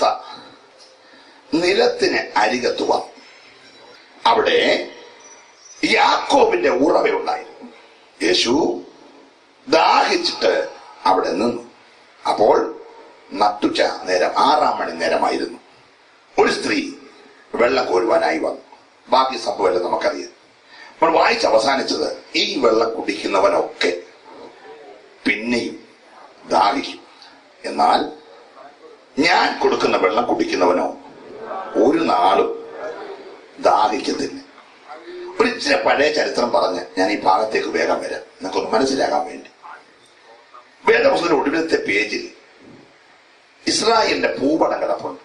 നിലത്തിന് അരികത്ത് വന്നു അവിടെ യാക്കോബിന്റെ ഉറവയുണ്ടായിരുന്നു യേശു ദാഹിച്ചിട്ട് അവിടെ നിന്നു അപ്പോൾ നട്ടുച്ച നേരം ആറാം മണി നേരമായിരുന്നു ഒരു സ്ത്രീ വെള്ളം കോരുവാനായി വന്നു ബാക്കി സംഭവമല്ല നമുക്കറിയാം നമ്മൾ വായിച്ച് അവസാനിച്ചത് ഈ വെള്ളം കുടിക്കുന്നവനൊക്കെ പിന്നെയും ദാഹിക്കും എന്നാൽ ഞാൻ കൊടുക്കുന്ന വെള്ളം കുടിക്കുന്നവനോ ഒരു നാളും ദാഹിക്കത്തില്ല ഒരു ഇച്ചിരി പഴയ ചരിത്രം പറഞ്ഞ് ഞാൻ ഈ ഭാഗത്തേക്ക് വേഗം വരാം നിങ്ങൾക്കൊന്ന് മനസ്സിലാകാൻ വേണ്ടി വേദപുസ്തകത്തിന്റെ ഒടുവിലത്തെ പേജിൽ ഇസ്രായേലിന്റെ ഭൂപടം കിടപ്പുണ്ട്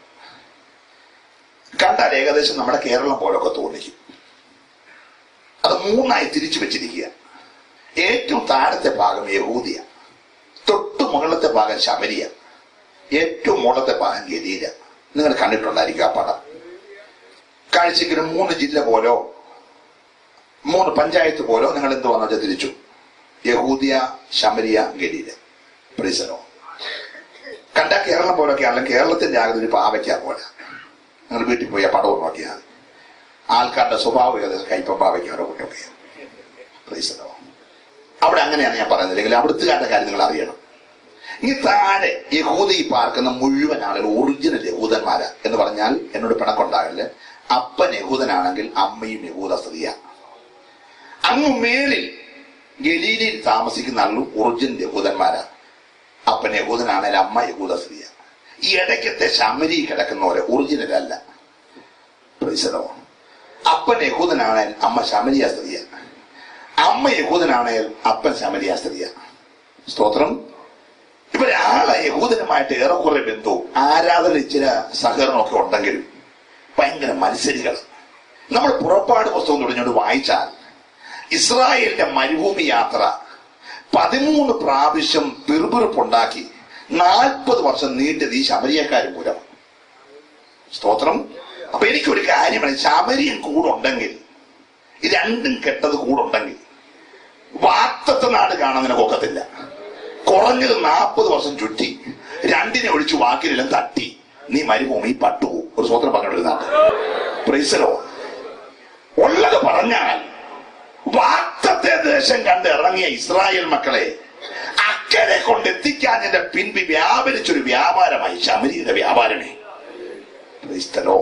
കണ്ടാൽ ഏകദേശം നമ്മുടെ കേരളം പോലൊക്കെ തോന്നിക്കും അത് മൂന്നായി തിരിച്ചു വെച്ചിരിക്കുക ഏറ്റവും താഴത്തെ ഭാഗം യഹൂദിയ തൊട്ടു മുകളിലത്തെ ഭാഗം ശബരിയ ഏറ്റവും മുകളിലത്തെ ഭാഗം ഗലീല നിങ്ങൾ കണ്ടിട്ടുണ്ടായിരിക്കും ആ പടം കാഴ്ചയ്ക്ക് ഒരു മൂന്ന് ജില്ല പോലോ മൂന്ന് പഞ്ചായത്ത് പോലോ നിങ്ങൾ എന്ത് വന്നു വെച്ചാൽ തിരിച്ചു യഹൂദിയ ശമരിയ ഗലീല പ്രീസനോ കണ്ട കേരളം പോലൊക്കെ ആണെങ്കിൽ കേരളത്തിന്റെ ആകെ ഒരു പാവയ്ക്ക പോലെ നിങ്ങൾ വീട്ടിൽ പോയി ആ പടവും നോക്കിയാൽ മതി. ആൾക്കാരുടെ സ്വഭാവം ഏകദേശം കൈപ്പം പാവയ്ക്കാരോ ഒക്കെ പ്രീസനോ അവിടെ അങ്ങനെയാണ് ഞാൻ പറയുന്നത് അല്ലെങ്കിൽ അവിടുത്തുകാരുടെ കാര്യം നിങ്ങൾ അറിയണം ഈ താഴെ യഹൂദി പാർക്കുന്ന മുഴുവൻ ആളുകൾ ഒറിജിനൽ യഹൂദന്മാരാ എന്ന് പറഞ്ഞാൽ എന്നോട് പിണക്കുണ്ടാകല് അപ്പൻ യഹൂദനാണെങ്കിൽ അമ്മയും യഹൂദ സ്ത്രീയാ അങ്ങ് മേളിൽ ഗലീലയിൽ താമസിക്കുന്ന ആളും ഒറിജിനൽ യഹൂദന്മാരാ അപ്പൻ യഹൂദനാണെങ്കിൽ അമ്മ യഹൂദ സ്ത്രീയാ ഈ ഇടയ്ക്കത്തെ ശമരി കിടക്കുന്നവരെ ഒറിജിനൽ അല്ല പ്രൈസലോ അപ്പൻ യഹൂദനാണെങ്കിൽ അമ്മ ശമരിയ സ്ത്രീയ അമ്മ യഹൂദനാണെങ്കിൽ അപ്പൻ ശമരിയ സ്ത്രീയ സ്തോത്രം ഇവരാളെ യഹൂദനുമായിട്ട് ഏറെക്കുറെ ബന്ധവും ആരാധന ചില സഹകരണമൊക്കെ ഉണ്ടെങ്കിലും ഭയങ്കര മത്സരികൾ നമ്മൾ പുറപ്പാട് പുസ്തകം തുടങ്ങിയോട് വായിച്ചാൽ ഇസ്രായേലിന്റെ മരുഭൂമി യാത്ര പതിമൂന്ന് പ്രാവശ്യം പിറുപിറുപ്പുണ്ടാക്കി നാൽപ്പത് വർഷം നീണ്ടത് ഈ ശബരിയക്കാർ മൂലം സ്തോത്രം അപ്പൊ എനിക്കൊരു കാര്യമാണ് ശബരിയൻ കൂടുണ്ടെങ്കിൽ ഈ രണ്ടും കെട്ടത് കൂടുണ്ടെങ്കിൽ വാത്തത്തെ നാട് കാണാൻ നിനക്ക് ഒക്കത്തില്ല കുറഞ്ഞത് നാൽപ്പത് വർഷം ചുറ്റി രണ്ടിനെ ഒഴിച്ച് വാക്കിലെല്ലാം തട്ടി നീ മരുഭൂമി പട്ടു ഒരു സ്വത്രം പറഞ്ഞിരുന്നാട്ട് പ്രൈസലോ ഉള്ളത് പറഞ്ഞാൽ വാക്തത്തെ ദേശം കണ്ട് ഇറങ്ങിയ ഇസ്രായേൽ മക്കളെ അക്കരെ കൊണ്ട് എത്തിക്കാൻ എന്റെ പിൻപി വ്യാപരിച്ചൊരു വ്യാപാരമായി ശമരിയുടെ വ്യാപാരമേ ക്രൈസ്തലോ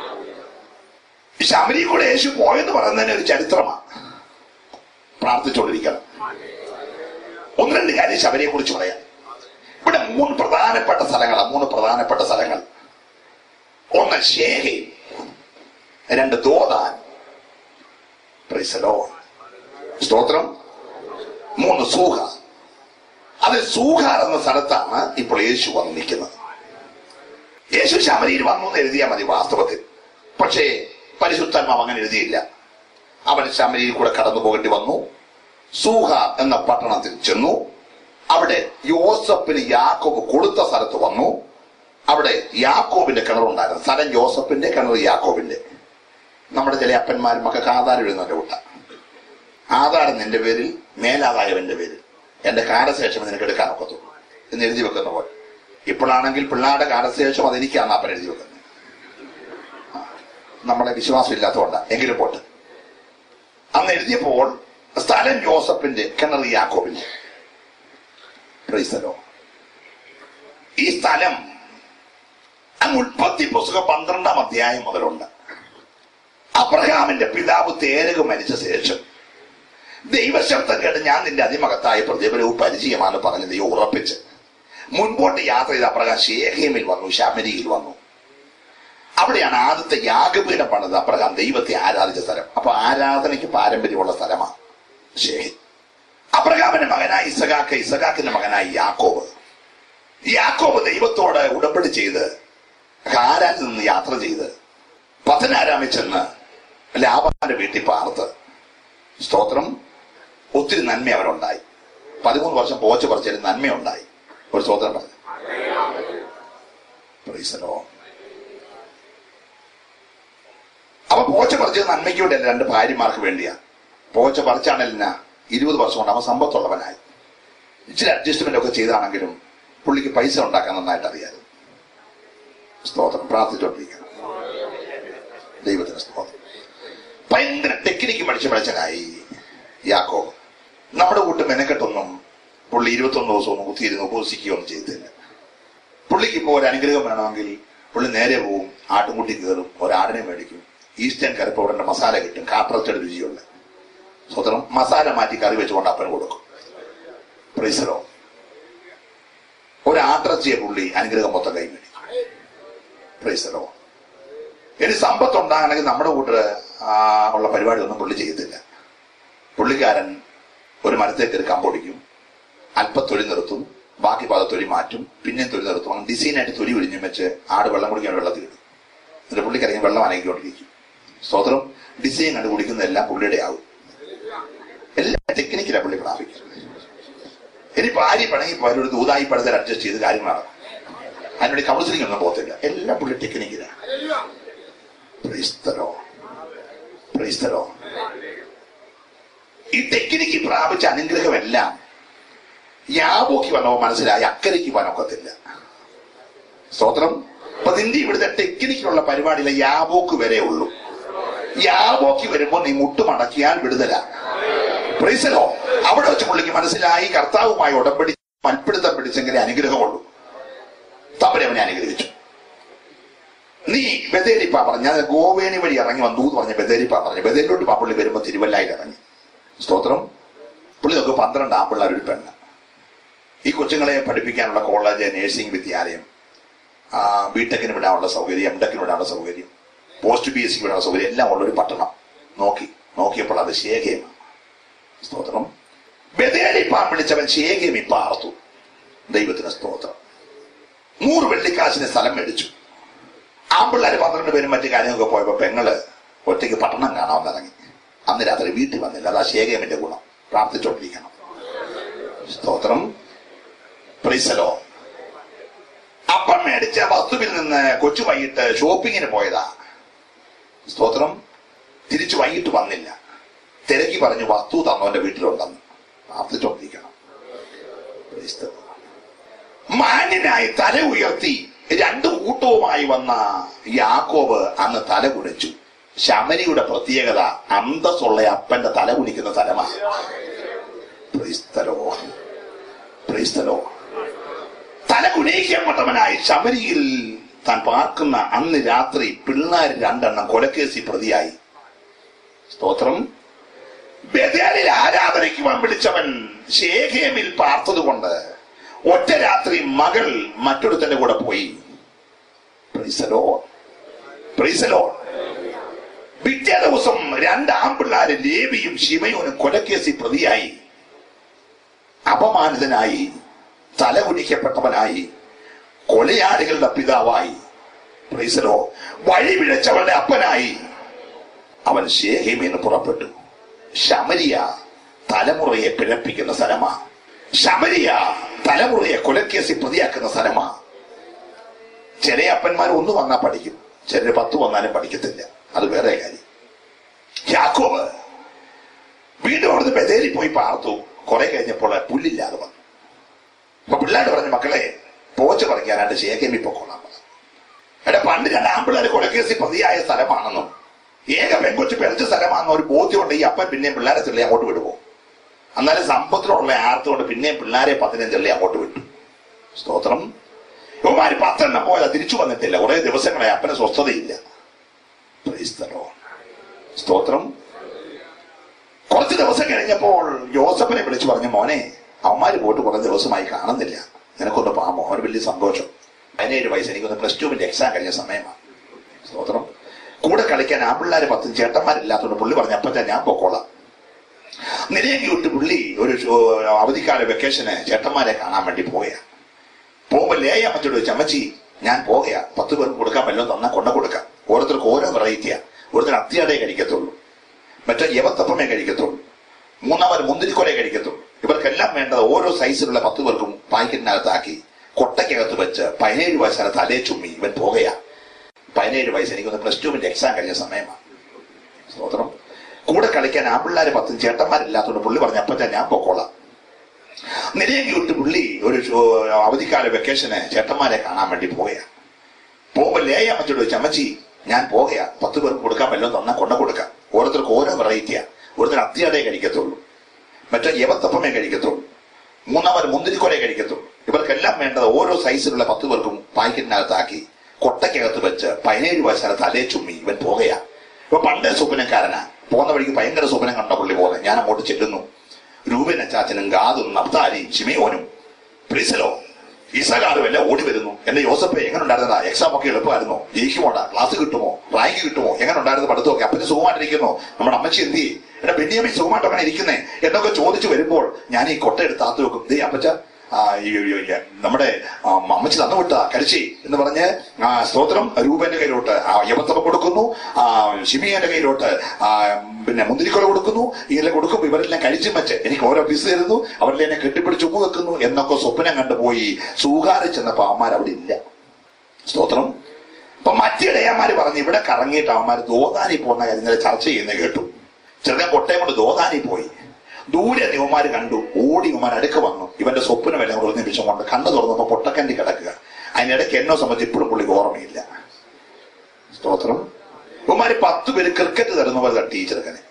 ഈ ശമരി കൂടെ യേശു പോയെന്ന് പറയുന്നതിന് ഒരു ചരിത്രമാണ് പ്രാർത്ഥിച്ചുകൊണ്ടിരിക്കണം ഒന്ന് രണ്ട് കാര്യം ശബരിയെ കുറിച്ച് പറയാം ഇവിടെ മൂന്ന് പ്രധാനപ്പെട്ട സ്ഥലങ്ങളാണ് മൂന്ന് പ്രധാനപ്പെട്ട സ്ഥലങ്ങൾ ഒന്ന് ഷേഹി രണ്ട് ദോതാൻ പ്രൈസലോ സ്തോത്രം മൂന്ന് സൂഹ അതിൽ സൂഹാർ എന്ന സ്ഥലത്താണ് ഇപ്പോൾ യേശു വന്ന് നിൽക്കുന്നത് യേശു ശബരിയിൽ വന്നു എന്ന് എഴുതിയാൽ മതി വാസ്തവത്തിൽ പക്ഷേ പരിശുദ്ധാത്മാവ് അങ്ങനെ എഴുതിയില്ല അവൻ ശബരിയിൽ കൂടെ കടന്നു പോകേണ്ടി വന്നു സൂഹ എന്ന പട്ടണത്തിൽ ചെന്നു അവിടെ യോസഫിന് യാക്കോബ് കൊടുത്ത സ്ഥലത്ത് വന്നു അവിടെ യാക്കോബിന്റെ കിണറുണ്ടായിരുന്നു സ്ഥലം യോസഫിന്റെ കിണർ യാക്കോബിന്റെ നമ്മുടെ ചില അപ്പന്മാരും മക്കൾക്ക് ആധാരം എഴുതുന്നതിന്റെ കൂട്ട ആധാരം നിന്റെ പേരിൽ മേലാദായവന്റെ പേരിൽ എന്റെ കാലശേഷം നിനക്ക് എടുക്കാൻ ഒക്കത്തുള്ളൂ എന്ന് എഴുതി വെക്കുന്ന പോലെ ഇപ്പോഴാണെങ്കിൽ പിള്ളാരുടെ കാലശേഷം അതെനിക്കാണ് അപ്പൻ എഴുതി വെക്കുന്നത് ആ, നമ്മളെ വിശ്വാസം ഇല്ലാത്തതുകൊണ്ടാ എങ്കിലും പോട്ട് അന്ന് എഴുതിയപ്പോൾ സ്ഥലം ജോസഫിന്റെ കിണർ യാക്കോബിന്റെ ക്രൈസ്തലോ ഈ സ്ഥലം അങ്ങ് ഉൽപ്പത്തി പുസ്തകം പന്ത്രണ്ടാം അധ്യായം മുതലുണ്ട് അബ്രഹാമിന്റെ പിതാവ് തേരക് മരിച്ച ശേഷം ദൈവശബ്ദം കേട്ട് ഞാൻ നിന്റെ അതിമകത്തായ പ്രതിഫലവും പരിചയമാണ് പറഞ്ഞ് ദൈവം ഉറപ്പിച്ച് മുൻപോട്ട് യാത്ര ചെയ്ത് അബ്രഹാം ഷേഖേമിൽ വന്നു ശമരിയിൽ വന്നു അവിടെയാണ് ആദ്യത്തെ യാഗപീഠം പണിത് അബ്രഹാം ദൈവത്തെ ആരാധിച്ച സ്ഥലം അപ്പൊ ആരാധനയ്ക്ക് പാരമ്പര്യമുള്ള സ്ഥലമാണ് ഷേഖ് അബ്രഹാമിന്റെ മകനായി ഇസഖാക്ക് ഇസഖാക്കിന്റെ മകനായി യാക്കോബ് യാക്കോബ് ദൈവത്തോട് ഉടമ്പടി ചെയ്ത് ഹാരാനിൽ നിന്ന് യാത്ര ചെയ്ത് പത്തനാരാമിൽ ചെന്ന് ലാബാന്റെ വീട്ടിൽ പാർത്ത് സ്തോത്രം ഒത്തിരി നന്മ അവരുണ്ടായി പതിമൂന്ന് വർഷം പോച്ച പറിച്ചൊരു നന്മയുണ്ടായി ഒരു സ്വതന്ത്രം പറഞ്ഞു Praise the Lord. അപ്പൊ പോച്ച പറിച്ചത് നന്മയ്ക്ക് വേണ്ടിയല്ല രണ്ട് ഭാര്യമാർക്ക് വേണ്ടിയാ പോച്ച പറിച്ചാണല്ല ഇരുപത് വർഷം കൊണ്ട് അവൻ സമ്പത്തുള്ളവനായി ഇച്ചിരി അഡ്ജസ്റ്റ്മെന്റ് ഒക്കെ ചെയ്താണെങ്കിലും പുള്ളിക്ക് പൈസ ഉണ്ടാക്കാൻ നന്നായിട്ട് അറിയാതെ സ്തോത്രം പ്രാർത്ഥിച്ചോണ്ടിരിക്കണം ദൈവത്തിന് സ്തോത്രം ഭയങ്കര ടെക്നിക്ക് പഠിച്ച പഠിച്ചനായി യാക്കോ നമ്മുടെ കൂട്ട് മെനക്കെട്ടൊന്നും പുള്ളി ഇരുപത്തൊന്ന് ദിവസം ഒന്നും കുത്തിയിരുന്ന് ഉപസിക്കുകയോ ഒന്നും ചെയ്തില്ല പുള്ളിക്ക് ഇപ്പോൾ ഒരു അനുഗ്രഹം വേണമെങ്കിൽ പുള്ളി നേരെ പോവും ആട്ടുംകുട്ടി കയറും ഒരാടിനെ മേടിക്കും ഈസ്റ്റേൺ കറി പൗഡറിന്റെ മസാല കിട്ടും കാപ്പറച്ചയുടെ രുചിയുള്ള സ്വതന്ത്രം മസാല മാറ്റി കറി വെച്ചുകൊണ്ട് അപ്പന് കൊടുക്കും പ്രീസറോ ഒരു ആട്ടിറച്ചിയെ പുള്ളി അനുഗ്രഹം മൊത്തം കൈ മേടിക്കും പ്രീസറോ ഇനി സമ്പത്ത് ഉണ്ടാകണമെങ്കിൽ നമ്മുടെ കൂട്ട് ആ, ഉള്ള പരിപാടി ഒന്നും പുള്ളി ചെയ്യത്തില്ല പുള്ളിക്കാരൻ ഒരു മരത്തെ കയറി കമ്പൊടിക്കും അല്പം തൊലി നിർത്തും ബാക്കി പാത തൊലി മാറ്റും പിന്നെയും തൊലി നിർത്തും അങ്ങനെ ഡിസൈനായിട്ട് തൊലി ഒഴിഞ്ഞും വെച്ച് ആട് വെള്ളം കുടിക്കാൻ വെള്ളത്തിൽ ഇടും എന്നിട്ട് പുള്ളിക്കറിയാൻ വെള്ളം അനങ്ങിക്കൊണ്ടിരിക്കും സ്തോത്രം ഡിസൈൻ കണ്ട് കുടിക്കുന്നതെല്ലാം പുള്ളിയുടെ ആവും എല്ലാം ടെക്നിക്കിലാണ് പുള്ളി പ്രാപിക്കുന്നത് ഇനി ഭാര്യ പണങ്ങി പോയാലും ഒരു ദൂതായി പടത്തിൽ അഡ്ജസ്റ്റ് ചെയ്ത് കാര്യങ്ങൾ നടക്കും അതിനുവേണ്ടി കൗൺസിലിംഗ് ഒന്നും പോകത്തില്ല എല്ലാം പുള്ളി ടെക്നിക്കിലാണ് ക്രൈസ്തലോ ക്രൈസ്തലോ ഈ ടെക്നിക്ക് പ്രാപിച്ച അനുഗ്രഹമെല്ലാം യാബോക്ക് വന്നോ മനസ്സിലായി അക്കരയ്ക്ക് വനൊക്കത്തില്ല സ്തോത്രം അപ്പൊ നിന്റെ ഇവിടുത്തെ ടെക്നിക്കിലുള്ള പരിപാടിയിലെ യാബോക്ക് വരെ ഉള്ളൂ യാബോക്ക് വരുമ്പോ നീ മുട്ടുമടക്കിയാൽ വിടുതല പ്രീസലോ അവിടെ വെച്ച് പുള്ളിക്ക് മനസ്സിലായി കർത്താവുമായി ഉടമ്പടി മൽപ്പിടുത്തം പിടിച്ചെങ്കിലേ അനുഗ്രഹമുള്ളൂ തമ്പരെ അവനെ അനുഗ്രഹിച്ചു നീ ബദേരിപ്പ പറഞ്ഞ ഞാൻ ഗോവേണി വഴി ഇറങ്ങി വന്നു എന്ന് പറഞ്ഞ ബദേരിപ്പ പറഞ്ഞു ബദേരിലോട്ട് പാ പുള്ളി വരുമ്പോ തിരുവല്ലായിൽ ഇറങ്ങി സ്തോത്രം പുള്ളി നോക്ക് പന്ത്രണ്ട് ആമ്പിള്ളേർ ഒരു പെണ്ണ് ഈ കൊച്ചുങ്ങളെ പഠിപ്പിക്കാനുള്ള കോളേജ് നഴ്സിംഗ് വിദ്യാലയം ആ, ബിടെക്കിന് വിടാനുള്ള സൗകര്യം എം ടെക്കിന് വിടാനുള്ള സൗകര്യം പോസ്റ്റ് ബി എസ് സി വിടാനുള്ള സൗകര്യം എല്ലാം ഉള്ള ഒരു പട്ടണം നോക്കി നോക്കിയപ്പോൾ അത് ശേഖയമാണ് സ്തോത്രം ബദേലിപ്പാൻ വിളിച്ചവൻ ശേഖയമി പാർത്തു ദൈവത്തിന് സ്തോത്രം നൂറ് വെള്ളിക്കാശിന് സ്ഥലം മേടിച്ചു ആമ്പിള്ളേര് പന്ത്രണ്ട് പേരും മറ്റു കാര്യങ്ങളൊക്കെ പോയപ്പോ പെങ്ങള് ഒറ്റയ്ക്ക് പട്ടണം കാണാൻ ഇറങ്ങി അന്ന് രാത്രി വീട്ടിൽ വന്നില്ല അതാ ശേഖയമിന്റെ ഗുണം പ്രാർത്ഥിച്ചോണ്ടിരിക്കണം സ്തോത്രം പ്രീസലോ അപ്പം മേടിച്ച വസ്തുവിൽ നിന്ന് കൊച്ചു വൈകിട്ട് ഷോപ്പിങ്ങിന് പോയതാ സ്തോത്രം തിരിച്ചു വൈകിട്ട് വന്നില്ല തിരക്കി പറഞ്ഞു വസ്തു തന്നവന്റെ വീട്ടിലുണ്ടെന്ന് പ്രാർത്ഥിച്ചോണ്ടിരിക്കണം Praise the Lord. മാന്യനായി തല ഉയർത്തി രണ്ടു കൂട്ടവുമായി വന്ന യാക്കോബ് അന്ന് തല കുനിച്ചു ശമരിയുടെ പ്രത്യേകത അന്തസ്സുള്ള അപ്പന്റെ തല കുനിക്കുന്ന സ്ഥലമാണ് Praise the Lord. Praise the Lord. തല കുനിയിക്കപ്പെട്ടവനായി ശബരിയിൽ താൻ പാർക്കുന്ന അന്ന് രാത്രി പിള്ളേർ രണ്ടെണ്ണം കൊലക്കേസി പ്രതിയായി സ്തോത്രം ബദേലിൽ ആരാധനയ്ക്ക് വൻ വിളിച്ചവൻ ശേഖേമിൽ പാർത്തതുകൊണ്ട് ഒറ്റ രാത്രി മകൾ മറ്റൊരുത്തന്റെ കൂടെ പോയി Praise the Lord. Praise the Lord. പിറ്റേ ദിവസം രണ്ട് ആൺപിള്ളാര് ലേവിയും ശിവയോനും കൊലക്കേസി പ്രതിയായി അപമാനിതനായി തലകുനിക്കപ്പെട്ടവനായി കൊലയാളികളുടെ പിതാവായി പ്രീസലോ വഴി പിഴച്ചവളുടെ അപ്പനായി അവൻ ശേഹിമിന്ന് പുറപ്പെട്ടു ശമരിയ തലമുറയെ പിഴപ്പിക്കുന്ന സ്ഥലമാ ശമരിയ തലമുറയെ കൊലക്കേസി പ്രതിയാക്കുന്ന സ്ഥലമാ ചില അപ്പന്മാർ ഒന്ന് വന്നാൽ പഠിക്കും ചിലര് പത്ത് വന്നാലും പഠിക്കത്തില്ല അത് വേറെ കാര്യം യാക്കോബ് വീണ്ടും അവിടുന്ന് ബദേലി പോയി പാർത്തു കുറെ കഴിഞ്ഞപ്പോൾ പുല്ലില്ലാതെ വന്നു അപ്പൊ പിള്ളേര് പറഞ്ഞു മക്കളെ പോച്ച പറിക്കാനായിട്ട് ശേഖമി പൊക്കോളാം പറഞ്ഞു എടാ പണ്ട് രണ്ട് ആമ്പിള്ളേര് കൊലക്കേസി പ്രതിയായ സ്ഥലമാണെന്നും ഏക പെങ്കൊച്ച് പെരച്ച സ്ഥലമാണെന്നും ഒരു ബോധ്യമുണ്ട് ഈ അപ്പൻ പിന്നെയും പിള്ളേരെ ചെള്ളി അങ്ങോട്ട് വിടുമോ എന്നാലും സമ്പത്തിലുള്ള ആർത്തുകൊണ്ട് പിന്നെയും പിള്ളേരെ പതിനും ചെള്ളി അങ്ങോട്ട് വിട്ടു സ്തോത്രം ഇവന്മാര് പത്തെണ്ണം പോയതാ തിരിച്ചു വന്നിട്ടില്ല കുറെ ദിവസങ്ങളെ അപ്പന് സ്വസ്ഥതയില്ല Praise the Lord. സ്തോത്രം കുറച്ച് ദിവസം കഴിഞ്ഞപ്പോൾ ജോസഫിനെ വിളിച്ചു പറഞ്ഞു മോനെ അവന്മാര് പോയിട്ട് കുറെ ദിവസമായി കാണുന്നില്ല നിനക്കൊന്ന് പാമോ അവന് വലിയ സന്തോഷം പതിനേഴ് വയസ്സ് എനിക്കൊന്ന് പ്ലസ് ടുവിന്റെ എക്സാം കഴിഞ്ഞ സമയമാണ് സ്തോത്രം കൂടെ കളിക്കാൻ ആമ്പിള്ളാര് പത്തും ചേട്ടന്മാരില്ലാത്തതുകൊണ്ട് പുള്ളി പറഞ്ഞു അപ്പച്ചാ ഞാൻ പൊക്കോളാം നിലയെങ്കി വിട്ട് പുള്ളി ഒരു ഷോ- അവധിക്കാല വെക്കേഷന് ചേട്ടന്മാരെ കാണാൻ വേണ്ടി പോയ പോകുമ്പോ ലേയ അമ്മച്ചോട് വെച്ച് അമ്മച്ചി ഞാൻ പോകയാ പത്ത് പേർക്ക് കൊടുക്കാൻ വല്ലതും തന്നാ കൊണ്ട കൊടുക്കാം ഓരോരുത്തർക്ക് ഓരോ വെറൈറ്റിയാ ഒരുത്തർ അത്തിയാടേ കഴിക്കത്തുള്ളൂ മറ്റേ യവത്തപ്പമേ കഴിക്കത്തുള്ളൂ മൂന്നാമത് മുന്തിരിക്കൊലേ കഴിക്കത്തുള്ളൂ ഇവർ ഇവർക്കെല്ലാം വേണ്ടത് ഓരോ സൈസിലുള്ള പത്ത് പേർക്കും പാക്കറ്റിനകത്താക്കി കൊട്ടയ്ക്കകത്ത് വെച്ച് പതിനേഴ് വയസ്സിന് തലേ ചുമ്മി ഇവൻ പോകുകയാ പതിനേഴ് വയസ്സ് എനിക്കൊന്ന് പ്ലസ് ടുവിന്റെ എക്സാം കഴിഞ്ഞ സമയമാണ് സ്തോത്രം കൂടെ കളിക്കാൻ ആമ്പിള്ളാര് പത്തും ചേട്ടന്മാരില്ലാത്തതുകൊണ്ട് പുള്ളി പറഞ്ഞ അപ്പൊ ഞാൻ പൊക്കോളാം നിലയെങ്കിൽ വിട്ട് പുള്ളി ഒരു ഷോ- അവധിക്കാല വെക്കേഷന് ചേട്ടന്മാരെ കാണാൻ വേണ്ടി പോവുകയാ പോകുമ്പോ ലേയ അമ്മച്ചോട് ചോദിച്ചു അമ്മച്ചി ഞാൻ പോകുകയാ പത്ത് പേർക്ക് കൊടുക്കാൻ വല്ലതും തന്നാ കൊണ്ട കൊടുക്കാം ഓരോരുത്തർക്ക് ഓരോ വെറൈറ്റിയാ ഒരുത്തർ അത്തിയടേ കഴിക്കത്തുള്ളൂ മറ്റേ യവത്തപ്പമേ കഴിക്കത്തുള്ളൂ മൂന്നാമത് മുന്തിരിക്കൊലേ കഴിക്കത്തുള്ളൂ ഇവർക്കെല്ലാം വേണ്ടത് ഓരോ സൈസിലുള്ള പത്ത് പേർക്കും പാക്കറ്റിനകത്താക്കി കൊട്ടയ്ക്കകത്ത് വെച്ച് പതിനേഴ് വയസ്സിന് തലേ ചുമ്മി ഇവൻ പോകുകയാ ഇപ്പൊ പണ്ടേ സ്വപ്നക്കാരനാ പോകുന്ന വഴിക്ക് ഭയങ്കര സ്വപ്നം കണ്ട പുള്ളി പോകുന്നത് ഞാൻ അങ്ങോട്ട് ചെല്ലുന്നു രൂപൻ അച്ചാച്ചനും ഗാദും നബ്താലിയും ഷിമയോനും പ്രിസലോ ഇസകാരും എല്ലാം ഓടി വരുന്നു എന്റെ ജോസഫ് എങ്ങനെ ഉണ്ടായിരുന്നതാ എക്സാം ഒക്കെ എളുപ്പമായിരുന്നോ ജയിക്കുമോടാ ക്ലാസ് കിട്ടുമോ റാങ്ക് കിട്ടുമോ എങ്ങനെ ഉണ്ടായിരുന്നു പഠിത്തമൊക്കെ അപ്പന് സുഖമായിട്ടിരിക്കുന്നു നമ്മുടെ അമ്മച്ചി എന്തി എന്റെ ബെന്യാമി സുഖമായിട്ടൊക്കെ ഇരിക്കുന്നേ എന്നൊക്കെ ചോദിച്ചു വരുമ്പോൾ ഞാൻ ഈ കൊട്ട എടുത്ത് ആത്തു വെക്കും ദേ അപ്പച്ച ആ, ഈ- ഈ- ഈ- നമ്മുടെ ആ, അമ്മച്ചി തന്നു വിട്ട കരിച്ചി എന്ന് പറഞ്ഞ് ആ, സ്തോത്രം രൂപന്റെ കയ്യിലോട്ട് ആ യവത്തപ്പ കൊടുക്കുന്നു ആ ഷിമിയന്റെ കയ്യിലോട്ട് ആ, പിന്നെ മുന്തിരിക്കൊല കൊടുക്കുന്നു ഇതെല്ലാം കൊടുക്കുമ്പോൾ ഇവരെല്ലാം കഴിച്ചും വെച്ച് എനിക്ക് ഓരോ പീസ് തരുന്നു അവരെല്ലാം എന്നെ കെട്ടിപ്പിടിച്ച് ഉമ്മ വെക്കുന്നു എന്നൊക്കെ സ്വപ്നം കണ്ടുപോയി സൂകാരി ചെന്നപ്പോ അവന്മാർ അവിടെ ഇല്ല സ്തോത്രം അപ്പൊ മറ്റിടയന്മാര് പറഞ്ഞു ഇവിടെ കറങ്ങിയിട്ട് അവന്മാർ ദോതാനി പോകുന്ന കാര്യം ഇന്നലെ ചർച്ച ചെയ്യുന്നത് കേട്ടു ചെറുക്കൻ കൊട്ടയം കൊണ്ട് ദോതാനി പോയി ദൂരെ യുവമാര് കണ്ടു ഓടി യുവമാർ അടുക്ക വന്നു ഇവന്റെ സ്വപ്നം എല്ലാം കൂടെ നിമിഷം കൊണ്ട് കണ്ണു തുറന്നപ്പോ പൊട്ടക്കണ്ടി കിടക്കുക അതിനിടയ്ക്ക് എന്നോ സംബന്ധിച്ച് ഇപ്പോഴും പുള്ളിക്ക് ഓർമ്മയില്ല സ്തോത്രം ഇവന്മാര് പത്ത് പേര് ക്രിക്കറ്റ് തരുന്ന പോലെ തട്ടി ഈ ചെറുക്കനെ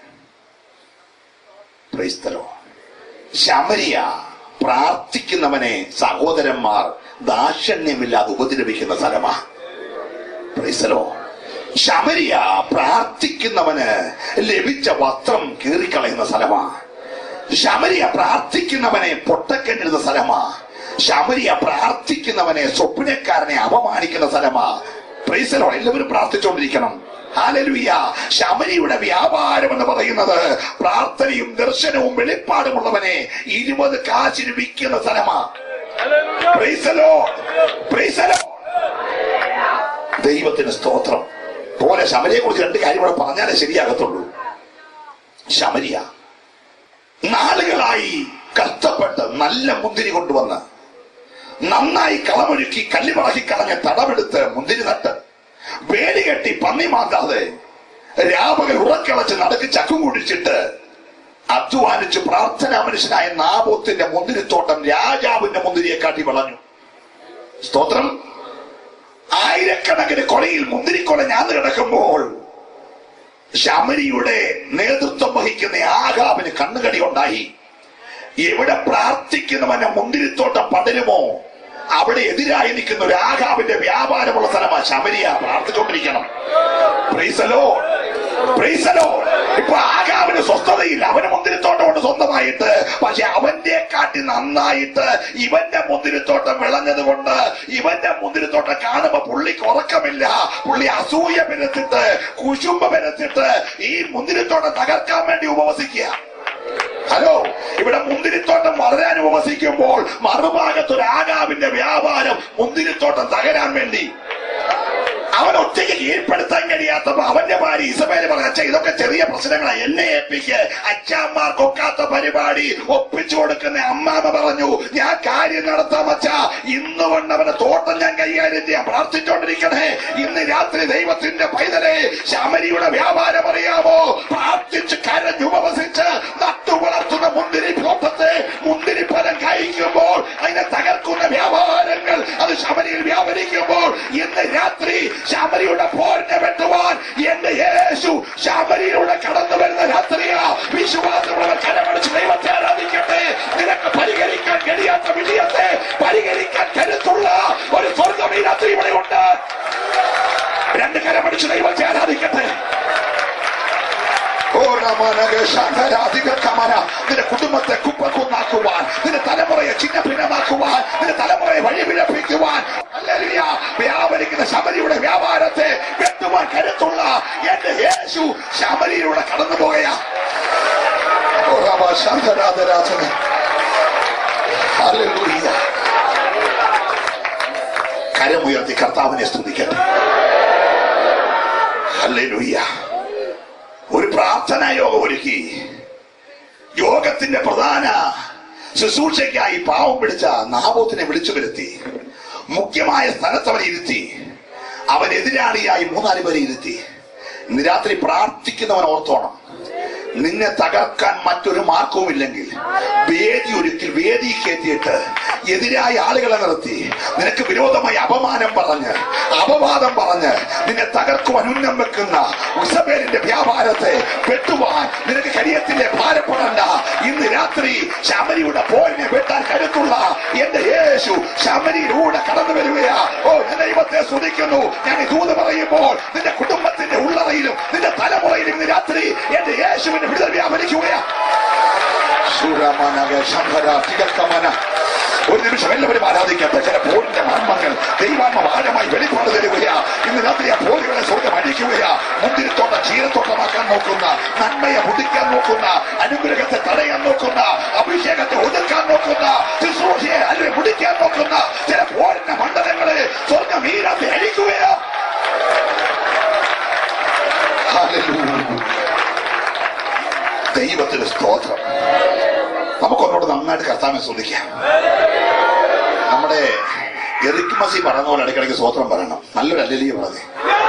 ക്രൈസ്തലോ ശമരിയ പ്രാർത്ഥിക്കുന്നവനെ സഹോദരന്മാർ ദാക്ഷണ്യമില്ലാതെ ഉപദ്രവിക്കുന്ന സ്ഥലമാ ക്രൈസ്തലോ ശമരിയ പ്രാർത്ഥിക്കുന്നവന് ലഭിച്ച വസ്ത്രം കീറിക്കളയുന്ന സ്ഥലമാ ശമരിയ പ്രാർത്ഥിക്കുന്നവനെ പൊട്ടക്കെന്നിരുന്ന സ്ഥലമാ ശമരിയ പ്രാർത്ഥിക്കുന്നവനെ സ്വപ്നക്കാരനെ അപമാനിക്കുന്ന സ്ഥലമാ പ്രൈസലോ എല്ലാവരും പ്രാർത്ഥിച്ചുകൊണ്ടിരിക്കണം ഹാലലുയ ശമരിയുടെ വ്യാപാരം എന്ന് പറയുന്നത് പ്രാർത്ഥനയും ദർശനവും വെളിപ്പാടുമുള്ളവനെ ഇരുപത് കാശിന് വിൽക്കുന്ന സ്ഥലമാ പ്രൈസലോ പ്രൈസലോ ദൈവത്തിന് സ്തോത്രം പോലെ ശമരിയെ കുറിച്ച് രണ്ട് കാര്യം ഇവിടെ പറഞ്ഞാലേ ശരിയാകത്തുള്ളൂ ശമരിയ നാളുകളായി കഷ്ടപ്പെട്ട് നല്ല മുന്തിരി കൊണ്ടുവന്ന് നന്നായി കളമൊരുക്കി കല്ലുമടക്കി കളഞ്ഞ തടമെടുത്ത് മുന്തിരി നട്ട് വേലി കെട്ടി പന്നി മാറ്റാതെ രാപകൽ ഉറക്കളച്ച് നടക്ക് ചക്കും കുടിച്ചിട്ട് അധ്വാനിച്ച് പ്രാർത്ഥനാ മനുഷ്യനായ നാബോത്തിന്റെ മുന്തിരിത്തോട്ടം രാജാവിന്റെ മുന്തിരിയെ കാട്ടി വളഞ്ഞു സ്തോത്രം ആയിരക്കണക്കിന് കൊലയിൽ മുന്തിരിക്കൊല ഞാൻ കിടക്കുമ്പോൾ ശമരിയുടെ നേതൃത്വം വഹിക്കുന്ന ആകാവിന് കണ്ണുകടി ഉണ്ടായി എവിടെ പ്രാർത്ഥിക്കുന്നവന്റെ മുന്തിരിത്തോട്ടം പടരുമോ അവിടെ എതിരായി നിൽക്കുന്ന ഒരു ആകാവിന്റെ വ്യാപാരമുള്ള സ്ഥലമാണ് ശമരിയ പ്രാർത്ഥിച്ചുകൊണ്ടിരിക്കണം പ്രൈസലോ പ്രൈസലോ ഇപ്പൊ ആകാവിന് സ്വസ്ഥതയില്ല അവന് മുന്തിരിത്തോട്ടമുണ്ട് സ്വന്തമായിട്ട് പക്ഷെ അവന്റെ കാട്ടി നന്നായിട്ട് ഇവന്റെ മുന്തിരിത്തോട്ടം വിളഞ്ഞത് കൊണ്ട് ഇവന്റെ മുന്തിരിത്തോട്ടം കാണുമ്പോ പുള്ളിക്ക് ഉറക്കമില്ല പുള്ളി അസൂയ പെരുത്തിട്ട് കുശുമ്പ പെരുത്തിട്ട് ഈ മുന്തിരിത്തോട്ടം തകർക്കാൻ വേണ്ടി ഉപവസിക്കുക ഹലോ ഇവിടെ മുന്തിരിത്തോട്ടം വളരാൻ ഉപവസിക്കുമ്പോൾ മറുഭാഗത്തൊരു ആകാവിന്റെ വ്യാപാരം മുന്തിരിത്തോട്ടം തകരാൻ വേണ്ടി അവൻ ഒറ്റയ്ക്ക് കീഴ്പ്പെടുത്താൻ കഴിയാത്തപ്പോ അവന്റെ ഭാര്യ ഇസബേല് പറഞ്ഞ "അച്ഛാ, ഇതൊക്കെ ചെറിയ പ്രശ്നങ്ങളാ എന്നെ ഏൽപ്പിക്ക് അച്ഛാമാർക്കൊക്കാത്ത പരിപാടി ഒപ്പിച്ചു കൊടുക്കുന്ന അമ്മാമ പറഞ്ഞു ഞാൻ കാര്യം നടത്താം അച്ഛാ ഇന്ന് കൊണ്ട് അവന്റെ തോട്ടം ഞാൻ കൈകാര്യം ചെയ്യാൻ പ്രാർത്ഥിച്ചോണ്ടിരിക്കണേ ഇന്ന് രാത്രി ദൈവത്തിന്റെ പൈതലെ ശമരിയുടെ വ്യാപാരം അറിയാമോ പ്രാർത്ഥിച്ച് കരഞ്ഞുപവസിച്ച് നട്ടു വളർത്തുന്ന മുന്തിരി തോട്ടത്തെ മുന്തിരി ഫലം കഴിക്കുമ്പോൾ അതിനെ തകർക്കുന്ന വ്യാപാരങ്ങൾ അത് ശമരിയിൽ വ്യാപരിക്കുമ്പോൾ ഇന്ന് രാത്രി ശമരിയുടെ പോരിനെ വെട്ടുവാൻ എന്റെ യേശു ശമരിയിലൂടെ കടന്നു വരുന്ന രാത്രിയാ വിശ്വാസമുള്ളവർ കരമടിച്ച് ദൈവത്തെ ആരാധിക്കട്ടെ നിനക്ക് പരിഹരിക്കാൻ കഴിയാത്ത വിജയത്തെ പരിഹരിക്കാൻ കരുത്തുള്ള ഒരു സ്വർഗം ഈ രാത്രി ഇവിടെ ഉണ്ട് രണ്ട് കരമടിച്ച് ദൈവത്തെ ആരാധിക്കട്ടെ ഓ രമണകേ ശാഖരാധിക കമന. നിന്റെ കുടുംബത്തെ കുപ്പക്കുന്നാക്കുവാൻ നിന്റെ തലമുറയെ ചിന്ന ഭിന്നമാക്കുവാൻ നിന്റെ തലമുറയെ വഴിപിഴപ്പിക്കുവാൻ ഹല്ലേലൂയ. വ്യാപരിക്കുന്ന ശബരിയുടെ വ്യാപാരത്തെ വെട്ടുവാൻ കരുത്തുള്ള എന്റെ യേശു ശബരിയിലൂടെ കടന്നു പോകയാ ഓ രമ ശാഖരാധരാധന. ഹല്ലേലൂയ. കരമുയർത്തി കർത്താവിനെ സ്തുതിക്കട്ടെ ഹല്ലേലൂയ ഒരു പ്രാർത്ഥനാ യോഗം ഒരുക്കി യോഗത്തിന്റെ പ്രധാന ശുശ്രൂഷയ്ക്കായി പാവം പിടിച്ച നാബോത്തിനെ വിളിച്ചു വരുത്തി മുഖ്യമായ സ്ഥലത്ത് അവനെ ഇരുത്തി അവൻ എതിരാളിയായി മൂന്നാല് പേരെ ഇരുത്തി ഇന്ന് രാത്രി പ്രാർത്ഥിക്കുന്നവൻ ഓർത്തോണം നിന്നെ തകർക്കാൻ മറ്റൊരു മാർഗവും ഇല്ലെങ്കിൽ വേദി ഒരുക്കിൽ വേദി കയറ്റിയിട്ട് എതിരായ ആളുകളെ നിർത്തി നിനക്ക് വിരോധമായി അപമാനം പറഞ്ഞ് അപവാദം പറഞ്ഞ് നിന്നെ തകർക്കുവാൻ ഉന്നം വെക്കുന്ന ഉസബേലിന്റെ വ്യാപാരത്തെ വെട്ടുവാൻ നിനക്ക് കഴിയത്തില്ലേ ഭാരപ്പെടണ്ട ഇന്ന് രാത്രി ശമരിയുടെ പോരിനെ വെട്ടാൻ കരുത്തുള്ള എന്റെ യേശു ശമരിയിലൂടെ കടന്നു വരികയാ ഓ ഞാൻ ദൈവത്തെ സ്തുതിക്കുന്നു ഞാൻ ഈ ദൂത് പറയുമ്പോൾ നിന്റെ കുടുംബത്തിന്റെ ഉള്ളറയിലും നിന്റെ തലമുറയിലും ഇന്ന് രാത്രി എന്റെ യേശുവിന്റെ വിടുതൽ വ്യാപരിക്കുകയാ ശൂരമനക ശംഭര തികക്കമന ഒരു നിമിഷം എല്ലാവരും ആരാധിക്കട്ടെ ചില പോരിന്റെ മർമ്മങ്ങൾ ദൈവാത്മ ആഴമായി വെളിപ്പാട് തരികയാ ഇന്ന് രാത്രി ആ പോരുകളെ സ്വർഗം അടിക്കുകയാ മുന്തിരിത്തോട്ടം ചീരത്തോട്ടമാക്കാൻ നോക്കുന്ന നന്മയെ മുടിക്കാൻ നോക്കുന്ന അനുഗ്രഹത്തെ തടയാൻ നോക്കുന്ന അഭിഷേകത്തെ ഒതുക്കാൻ നോക്കുന്ന ശുശ്രൂഷയെ അല്ലെ മുടിക്കാൻ നോക്കുന്ന ചില പോരിന്റെ മണ്ഡലങ്ങളെ സ്വർഗം ഈ രാത്രി അടിക്കുകയാ Hallelujah. ദൈവത്തിന് സ്തോത്രം നമുക്കൊന്നോട് നന്നായിട്ട് കർത്താവിനെ ശ്രദ്ധിക്കാം നമ്മുടെ എറിക് മസി പറഞ്ഞ പോലെ ഇടയ്ക്കിടയ്ക്ക് സ്തോത്രം പറയണം നല്ലൊരു അല്ലലിയ പറഞ്ഞേ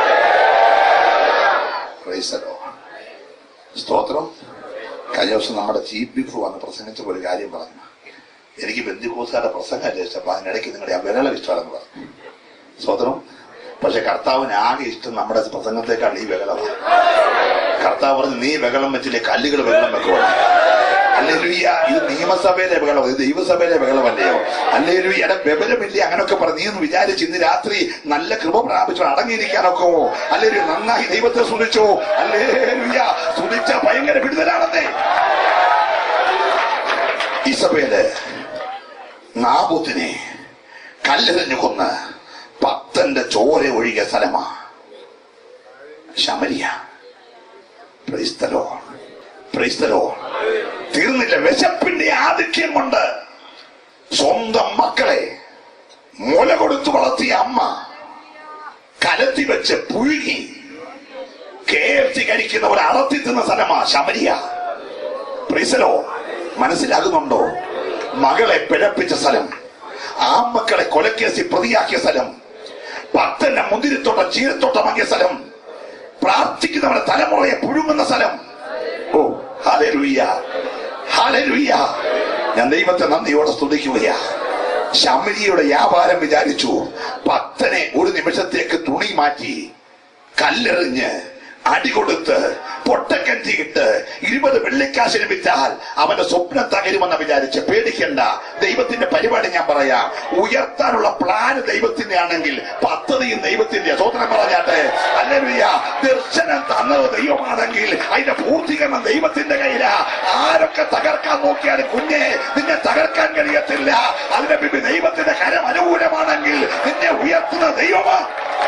Praise the Lord. സ്തോത്രം കഴിഞ്ഞ ദിവസം നമ്മുടെ ചീഫ് ബിഫ് വന്ന് പ്രസംഗിച്ച ഒരു കാര്യം പറഞ്ഞു എനിക്ക് ബന്ധുക്കോസുകാരുടെ പ്രസംഗം ചോദിച്ചപ്പോ അതിനിടയ്ക്ക് നിങ്ങളുടെ ആ വിരളം ഇഷ്ടമാണെന്ന് പറഞ്ഞു സ്തോത്രം പക്ഷെ കർത്താവിന് ആകെ ഇഷ്ടം നമ്മുടെ പ്രസംഗത്തെക്കാൾ ഈ വിരളമാണ് കർത്താവ് പറഞ്ഞു നീ ബഹളം വെച്ചില്ലേ കല്ലുകൾ ബഹളം വെക്കുമോ അല്ലേലുയ്യ ഇത് നിയമസഭയിലെ ബഹളം ഇത് ദൈവസഭയിലെ ബഹളമല്ലയോ അല്ലേലുയ്യയുടെ വിവരമില്ലേ അങ്ങനൊക്കെ പറഞ്ഞു നീ ഒന്ന് വിചാരിച്ച് ഇന്ന് രാത്രി നല്ല കൃപ പ്രാപിച്ചു അടങ്ങിയിരിക്കാനൊക്കെ അല്ലേലു നന്നായി ദൈവത്തെ സ്തുതിച്ചോ അല്ലേലുയ്യ സ്തുതിച്ച ഭയങ്കര വിടുതലാണെന്നേ ഈ സഭയില് നാബൂത്തിനെ കല്ലെറിഞ്ഞു കൊന്ന് പത്തന്റെ ചോര ഒഴുകിയ സ്ഥലമാ ശമരിയ പ്രൈസ്തലോ പ്രൈസ്തലോ തീർന്നില്ല വിശപ്പിന്റെ ആധിക്യം കൊണ്ട് സ്വന്തം മക്കളെ മുല കൊടുത്തു വളർത്തിയ അമ്മ കലത്തി വെച്ച് പുഴുകി കേർത്തി കഴിക്കുന്ന ഒരു അടത്തി തിന്ന സ്ഥലമാ ശമരിയ പ്രീസലോ മനസ്സിലാകുന്നുണ്ടോ മകളെ പിഴപ്പിച്ച സ്ഥലം ആ മക്കളെ കൊലക്കേസി പ്രതിയാക്കിയ സ്ഥലം പത്തന്റെ മുന്തിരിത്തോട്ടം ചീരത്തോട്ടമാക്കിയ സ്ഥലം പ്രാർത്ഥിക്കുന്നവരുടെ തലമുറയെ പുഴുങ്ങുന്ന സ്ഥലം ഓ ഹാലരുയ്യ ഹാലരുയ്യ ഞാൻ ദൈവത്തെ നന്ദിയോടെ സ്തുതിക്കുകയാ ശമരിയുടെ വ്യാപാരം വിചാരിച്ചു പത്തനെ ഒരു നിമിഷത്തേക്ക് തുണി മാറ്റി കല്ലെറിഞ്ഞ് അടികൊടുത്ത് പൊട്ടക്കഞ്ചിയിട്ട് ഇരുപത് വെള്ളിക്കാശിന് വിറ്റാൽ അവന്റെ സ്വപ്നം തകരുമെന്ന് വിചാരിച്ച് പേടിക്കണ്ട ദൈവത്തിന്റെ പരിപാടി ഞാൻ പറയാം ഉയർത്താനുള്ള പ്ലാന് ദൈവത്തിന്റെ ആണെങ്കിൽ പദ്ധതിയും ദൈവത്തിന്റെ സ്വതന്ത്രം പറഞ്ഞാട്ടെ അല്ലേലുയ്യ ദർശനം തന്നത് ദൈവമാണെങ്കിൽ അതിന്റെ പൂർത്തീകരണം ദൈവത്തിന്റെ കയ്യിലാ ആരൊക്കെ തകർക്കാൻ നോക്കിയാലും കുഞ്ഞെ നിന്നെ തകർക്കാൻ കഴിയത്തില്ല അതിനെ പിന്നെ ദൈവത്തിന്റെ കരം അനുകൂലമാണെങ്കിൽ നിന്നെ ഉയർത്തുന്ന ദൈവമാ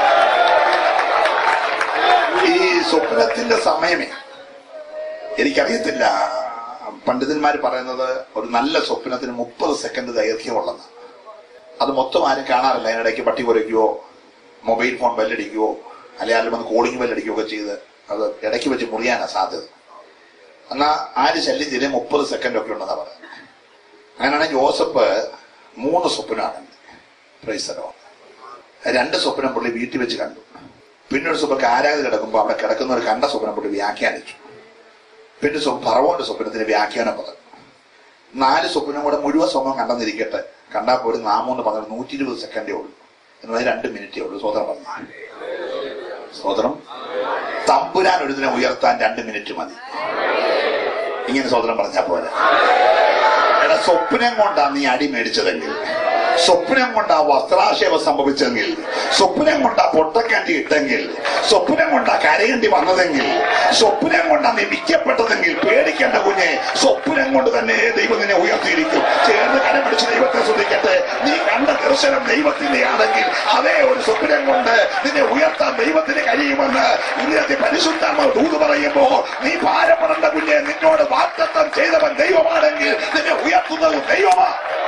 ഈ സ്വപ്നത്തിന്റെ സമയമേ എനിക്കറിയത്തില്ല പണ്ഡിതന്മാർ പറയുന്നത് ഒരു നല്ല സ്വപ്നത്തിന് മുപ്പത് സെക്കൻഡ് ദൈർഘ്യമുള്ളതാണ് അത് മൊത്തം ആരും കാണാറില്ല അതിനിടയ്ക്ക് പട്ടി കുരയ്ക്കുവോ മൊബൈൽ ഫോൺ ബെല്ലടിക്കുവോ അല്ലെങ്കിൽ ആരും വന്ന് കോളിംഗ് ബെല്ലടിക്കുകയോ ഒക്കെ ചെയ്ത് അത് ഇടയ്ക്ക് വെച്ച് മുറിയാനാ സാധ്യത എന്നാ ആര് ശല്യം ചെയ്തേ മുപ്പത് സെക്കൻഡ് ഒക്കെ ഉണ്ടെന്നാ പറയുന്നത് അങ്ങനെയാണ് ജോസഫ് മൂന്ന് സ്വപ്നമാണ് പ്രൈസലോ രണ്ട് സ്വപ്നം പുള്ളി വീട്ടിൽ വെച്ച് കണ്ടു പിന്നെ ഒരു സ്വപ്നം ആരാധന കിടക്കുമ്പോൾ അവിടെ കിടക്കുന്ന ഒരു കണ്ട സ്വപ്നം പുള്ളി വ്യാഖ്യാനിച്ചു പിന്നെ സ്വ- ഫറവോന്റെ സ്വപ്നത്തിന് വ്യാഖ്യാനം പറഞ്ഞു നാല് സ്വപ്നം കൂടെ മുഴുവൻ സ്വപ്നം കണ്ടെന്നിരിക്കട്ടെ കണ്ടാൽ പോലും നാമൂന്ന് പറഞ്ഞത് നൂറ്റി ഇരുപത് സെക്കൻഡേ ഉള്ളൂ എന്നാൽ രണ്ട് മിനിറ്റേ ഉള്ളൂ സ്വതന്ത്രം പറഞ്ഞു സ്വതന്ത്രം തമ്പുരാൻ ഒരുതിനെ ഉയർത്താൻ രണ്ട് മിനിറ്റ് മതി ഇങ്ങനെ സ്വതന്ത്രം പറഞ്ഞാ പോലെ എടാ സ്വപ്നം കൊണ്ടാ നീ അടി മേടിച്ചതെങ്കിൽ സ്വപ്നം കൊണ്ടാ വസ്ത്രാക്ഷേപം സംഭവിച്ചെങ്കിൽ സ്വപ്നം കൊണ്ടാ പൊട്ടക്കണ്ടി ഇട്ടെങ്കിൽ സ്വപ്നം കൊണ്ടാ കരയേണ്ടി വന്നതെങ്കിൽ സ്വപ്നം കൊണ്ടാ നീ വിൽക്കപ്പെട്ടതെങ്കിൽ പേടിക്കേണ്ട കുഞ്ഞെ സ്വപ്നം കൊണ്ട് തന്നെ ദൈവം നിന്നെ ഉയർത്തിയിരിക്കും ചേർന്ന് കരം പിടിച്ച് ദൈവത്തെ ശ്രദ്ധിക്കട്ടെ നീ കണ്ട ദർശനം ദൈവത്തിന്റെ ആണെങ്കിൽ അതേ ഒരു സ്വപ്നം കൊണ്ട് നിന്നെ ഉയർത്താൻ ദൈവത്തിന് കഴിയുമെന്ന് ഇന്നത്തെ പരിശുദ്ധാത്മ ദൂത് പറയുമ്പോ നീ ഭാരപ്പെടേണ്ട കുഞ്ഞെ നിന്നോട് വാഗ്ദത്തം ചെയ്തവൻ ദൈവമാണെങ്കിൽ നിന്നെ ഉയർത്തുന്നത് ദൈവമാ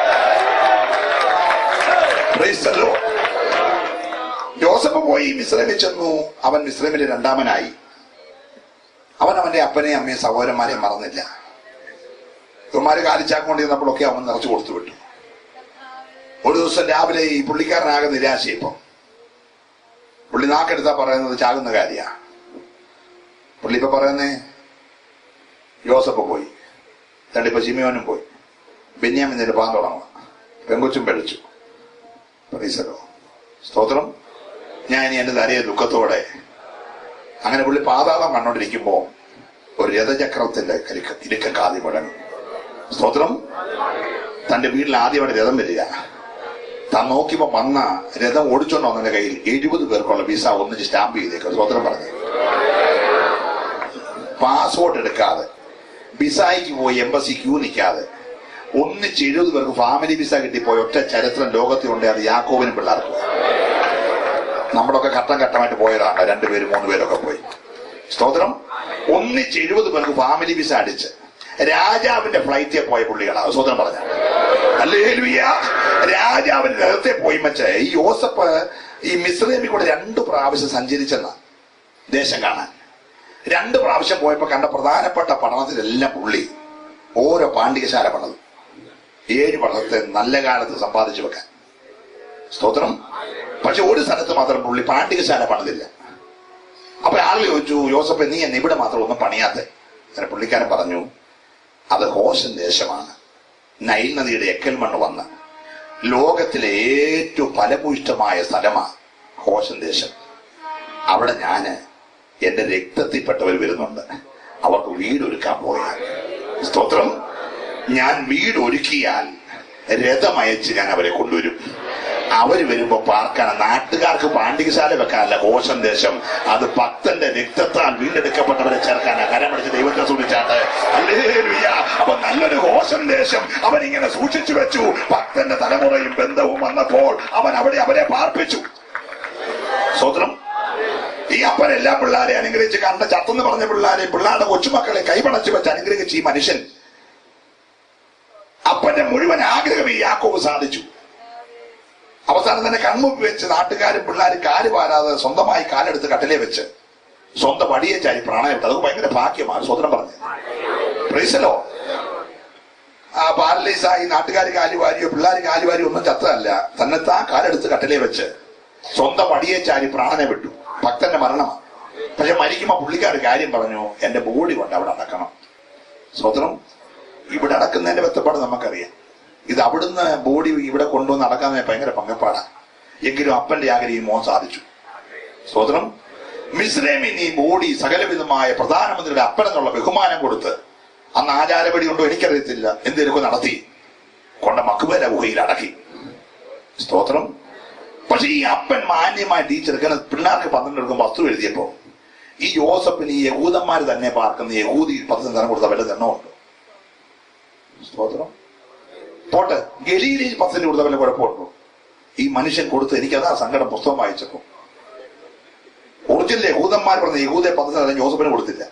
Praise the Lord. ജോസഫ് പോയി മിശ്രമിൽ ചെന്നു അവൻ മിശ്രമിലെ രണ്ടാമനായി അവൻ അവന്റെ അപ്പനെയും അമ്മയും സഹോദരന്മാരെയും മറന്നില്ല ഇവന്മാര് കാലിച്ചാക്ക് കൊണ്ട് ചെന്നപ്പോഴൊക്കെ അവൻ നിറച്ചു കൊടുത്തു വിട്ടു ഒരു ദിവസം രാവിലെ ഈ പുള്ളിക്കാരനാകെ നിരാശ ഇപ്പം പുള്ളി നാക്കെടുത്താ പറയുന്നത് ചാകുന്ന കാര്യ പുള്ളി ഇപ്പൊ പറയുന്നേ ജോസഫ് പോയി രണ്ടിപ്പോ ശിമിയോനും പോയി ബെന്യാമിന്റെ പാൻ തുടങ്ങുക പെങ്കൊച്ചും പെടിച്ചു പറീസലോ സ്തോത്രം ഞാൻ ഇനി എന്റെ തലയെ ദുഃഖത്തോടെ അങ്ങനെ പുള്ളി പാതാളം കണ്ടോണ്ടിരിക്കുമ്പോ ഒരു രഥചക്രത്തിന്റെ കരിക്ക ഇടുക്ക കാതി മുഴങ്ങും സ്തോത്രം തന്റെ വീട്ടിൽ ആദ്യമായിട്ട് രഥം വരിക താൻ നോക്കിയപ്പോ വന്ന രഥം ഓടിച്ചോണ്ട് വന്നതിന്റെ കയ്യിൽ എഴുപത് പേർക്കുള്ള വിസ ഒന്നിച്ച് സ്റ്റാമ്പ് ചെയ്തേക്കും സ്തോത്രം പറഞ്ഞു പാസ്പോർട്ട് എടുക്കാതെ വിസയ്ക്ക് പോയി എംബസി ക്യൂ നിൽക്കാതെ ഒന്നിച്ച് എഴുപത് പേർക്ക് ഫാമിലി വിസ കിട്ടിപ്പോയ ഒറ്റ ചരിത്രം ലോകത്തിലുണ്ട് അത് യാക്കോബിനും പിള്ളേർക്കും നമ്മളൊക്കെ ഘട്ടം ഘട്ടമായിട്ട് പോയതാണ് രണ്ടുപേരും മൂന്ന് പേരൊക്കെ പോയി സ്തോത്രം ഒന്നിച്ച് എഴുപത് പേർക്ക് ഫാമിലി വിസ അടിച്ച് രാജാവിന്റെ ഫ്ലൈറ്റിൽ പോയ പുള്ളികളാണ് സ്വതന്ത്രം പറഞ്ഞ അല്ലേലുയ്യ രാജാവിന്റെ രഥത്തെ പോയി മറ്റേ ഈ യോസഫ് ഈ മിസ്രൈമിൽ കൂടെ രണ്ടു പ്രാവശ്യം സഞ്ചരിച്ചെന്ന ദേശം കാണാൻ രണ്ട് പ്രാവശ്യം പോയപ്പോ കണ്ട പ്രധാനപ്പെട്ട പഠനത്തിലെല്ലാം പുള്ളി ഓരോ പാണ്ഡികശാല പണത് ഏഴ് പഠനത്തെ നല്ല കാലത്ത് സമ്പാദിച്ചു വെക്കാൻ സ്തോത്രം പക്ഷെ ഒരു സ്ഥലത്ത് മാത്രം പുള്ളി പാണ്ഡികശാല പണിതില്ല അപ്പൊ ആളുകൾ ചോദിച്ചു യോസഫ് നീ എന്നെ ഇവിടെ മാത്രം ഒന്നും പണിയാത്തെ അങ്ങനെ പുള്ളിക്കാരൻ പറഞ്ഞു അത് ഹോഷൻ ദേശമാണ് നൈൽ നദിയുടെ എക്കൽ മണ്ണ് വന്ന് ലോകത്തിലെ ഏറ്റവും ഫലഭൂയിഷ്ടമായ സ്ഥലമാണ് ഹോഷൻ ദേശം അവിടെ ഞാന് എന്റെ രക്തത്തിൽപ്പെട്ടവർ വരുന്നുണ്ട് അവർക്ക് വീടൊരുക്കാൻ പോയാൽ സ്തോത്രം ഞാൻ വീട് ഒരുക്കിയാൽ രഥമയച്ച് ഞാൻ അവരെ കൊണ്ടുവരും അവര് വരുമ്പോ പാർക്കാണ് നാട്ടുകാർക്ക് പാണ്ഡികശാല വെക്കാനല്ല കോശം ദേശം അത് ഭക്തന്റെ രക്തത്താൽ വീണ്ടെടുക്കപ്പെട്ടവരെ ചേർക്കാനാ കരമടിച്ച് ദൈവത്തെ സൂക്ഷിച്ചാട്ട് ഹല്ലേലൂയ. അപ്പൊ നല്ലൊരു കോശം ദേശം അവൻ ഇങ്ങനെ സൂക്ഷിച്ചു വെച്ചു ഭക്തന്റെ തലമുറയും ബന്ധവും വന്നപ്പോൾ അവൻ അവിടെ അവരെ പാർപ്പിച്ചു സ്വത്രം ഈ അപ്പൻ എല്ലാ പിള്ളേരെ അനുഗ്രഹിച്ച് കണ്ട ചത്തെന്ന് പറഞ്ഞ പിള്ളേരെ പിള്ളേരുടെ കൊച്ചുമക്കളെ കൈപണച്ചു വെച്ച് അനുഗ്രഹിച്ച് ഈ മനുഷ്യൻ അപ്പന്റെ മുഴുവൻ ആഗ്രഹം ഈ യാക്കോബ് സാധിച്ചു അവസാനം തന്നെ കൺമുമ്പ് വെച്ച് നാട്ടുകാരും പിള്ളേരും കാല് വാരാതെ സ്വന്തമായി കാലെടുത്ത് കട്ടിലേ വെച്ച് സ്വന്തം അടിയെ ചാരി പ്രാണയം വിട്ടു അത് ഭയങ്കര ഭാഗ്യമാണ് സ്വതന്ത്രം പറഞ്ഞത് പ്രൈസലോ ആ പാരലൈസായി നാട്ടുകാർ കാലുവാരിയോ പിള്ളേർ കാലുവാരിയോ ഒന്നും ചത്തതല്ല തന്നെത്താ കാലെടുത്ത് കട്ടിലേ വെച്ച് സ്വന്തം അടിയെ ചാരി പ്രാണനെ വിട്ടു ഭക്തന്റെ മരണമാണ് പക്ഷെ മരിക്കുമ്പോ പുള്ളിക്കാർ കാര്യം പറഞ്ഞു എന്റെ ബോഡി കൊണ്ട് അവിടെ അടക്കണം സ്വതന്ത്രം ഇവിടെ അടക്കുന്നതിന്റെ ബന്ധപ്പാട് നമുക്കറിയാം ഇത് അവിടുന്ന് ബോഡി ഇവിടെ കൊണ്ടുവന്ന് അടക്കാൻ ഭയങ്കര പങ്കപ്പാടാണ് എങ്കിലും അപ്പന്റെ ആഗ്രഹം ഈ മോൻ സാധിച്ചു സ്വതന്ത്രം മിസ്രൈമിൻ ഈ ബോഡി സകലവിധമായ പ്രധാനമന്ത്രിയുടെ അപ്പനെന്നുള്ള ബഹുമാനം കൊടുത്ത് അന്ന് ആചാരപടി ഉണ്ടോ എനിക്കറിയത്തില്ല എന്തെങ്കിലുമൊക്കെ നടത്തി കൊണ്ട മക്കുബല ഗുഹയിൽ അടക്കി സ്തോത്രം പക്ഷെ ഈ അപ്പൻ മാന്യമായി ടീച്ചർക്ക് പിള്ളേർക്ക് പന്ത്രണ്ട് എടുക്കും വസ്തു എഴുതിയപ്പോ ഈ യോസഫിന് ഈ യഹൂദന്മാർ തന്നെ പാർക്കുന്ന യഹൂദി പദ്ധതി തന്നെ കൊടുത്ത വല്ല എണ്ണമുണ്ടോ സ്തോത്രം പോട്ടെ ഗലീലി പദ്ധതി കൊടുത്ത വല്ല കുഴപ്പമുണ്ടോ ഈ മനുഷ്യൻ കൊടുത്ത് എനിക്കതാ സങ്കടം പുസ്തകം വായിച്ചപ്പോ ഒറിജിനൽ യഹൂദന്മാർ പറഞ്ഞ യഹൂദ പദ്ധതി തന്നെ ജോസഫിന് കൊടുത്തില്ല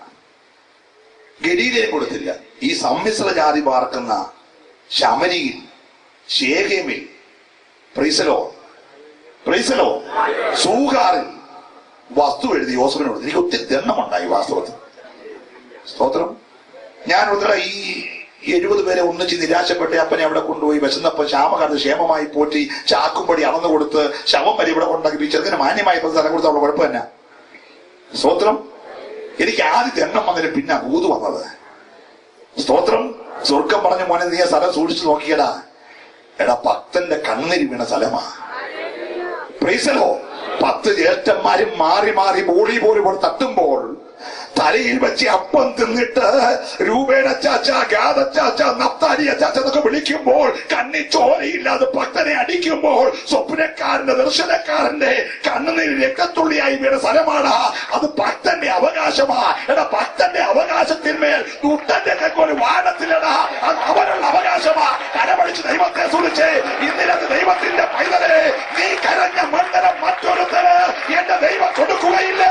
ഗലീലയെ കൊടുത്തില്ല ഈ സമ്മിശ്ര ജാതി പാർക്കുന്ന ശമരിയിൽ ശേഖേമിൽ പ്രീസലോ പ്രീസലോ സൂഹാറിൽ വസ്തു എഴുതി യോസഫിന് കൊടുത്തു എനിക്ക് ഒത്തിരി ദണ്ണമുണ്ടായി വാസ്തവത്തിൽ സ്തോത്രം ഞാൻ ഉത്തര ഈ എഴുപത് പേരെ ഒന്നിച്ച് നിരാശപ്പെട്ട് അപ്പനെ അവിടെ കൊണ്ടുപോയി വിശന്നപ്പോ ശ്യാമകാലത്ത് ക്ഷേമമായി പോറ്റി ചാക്കുംപടി അളന്നു കൊടുത്ത് ശവം വരെ ഇവിടെ കൊണ്ടാക്കി ഈ ചെറുക്കന് മാന്യമായി ഇപ്പൊ സ്ഥലം കൊടുത്ത അവിടെ കുഴപ്പം തന്നെ സ്തോത്രം എനിക്ക് ആദ്യത്തെ എണ്ണം വന്നതിന് പിന്നെ ഊത് വന്നത് സ്തോത്രം സ്വർഗം പറഞ്ഞ മോനെ നീ ആ സ്ഥലം സൂക്ഷിച്ചു നോക്കിയടാ എടാ ഭക്തന്റെ കണ്ണിരി വീണ സ്ഥലമാ പ്രൈസലോ പത്ത് ജ്യേഷ്ഠന്മാരും മാറി മാറി ബോളി പോലും ഇവിടെ തട്ടുമ്പോൾ തലയിൽ വെച്ച് അപ്പം തിന്നിട്ട് രൂപേണ ചാച്ച ഗാദച്ചാച്ച നത്താരി അച്ചാച്ച എന്നൊക്കെ വിളിക്കുമ്പോൾ കണ്ണി ചോരയില്ലാതെ ഭക്തനെ അടിക്കുമ്പോൾ സ്വപ്നക്കാരന്റെ ദർശനക്കാരന്റെ കണ്ണുനീര് രക്തത്തുള്ളിയായി വീണ സ്ഥലമാണ് അത് ഭക്തന്റെ അവകാശമാ എടാ ഭക്തന്റെ അവകാശത്തിന്മേൽ ദുഷ്ടന്റെ ഒരു വാനത്തിലടാ അത് അവനുള്ള അവകാശമാ കരമടിച്ച് ദൈവത്തെ സുരിച്ച് ഇന്നിരത്ത് ദൈവത്തിന്റെ പൈതലെ നീ കരഞ്ഞ മണ്ഡലം മറ്റൊരുത്തന് എന്റെ ദൈവം കൊടുക്കുകയില്ല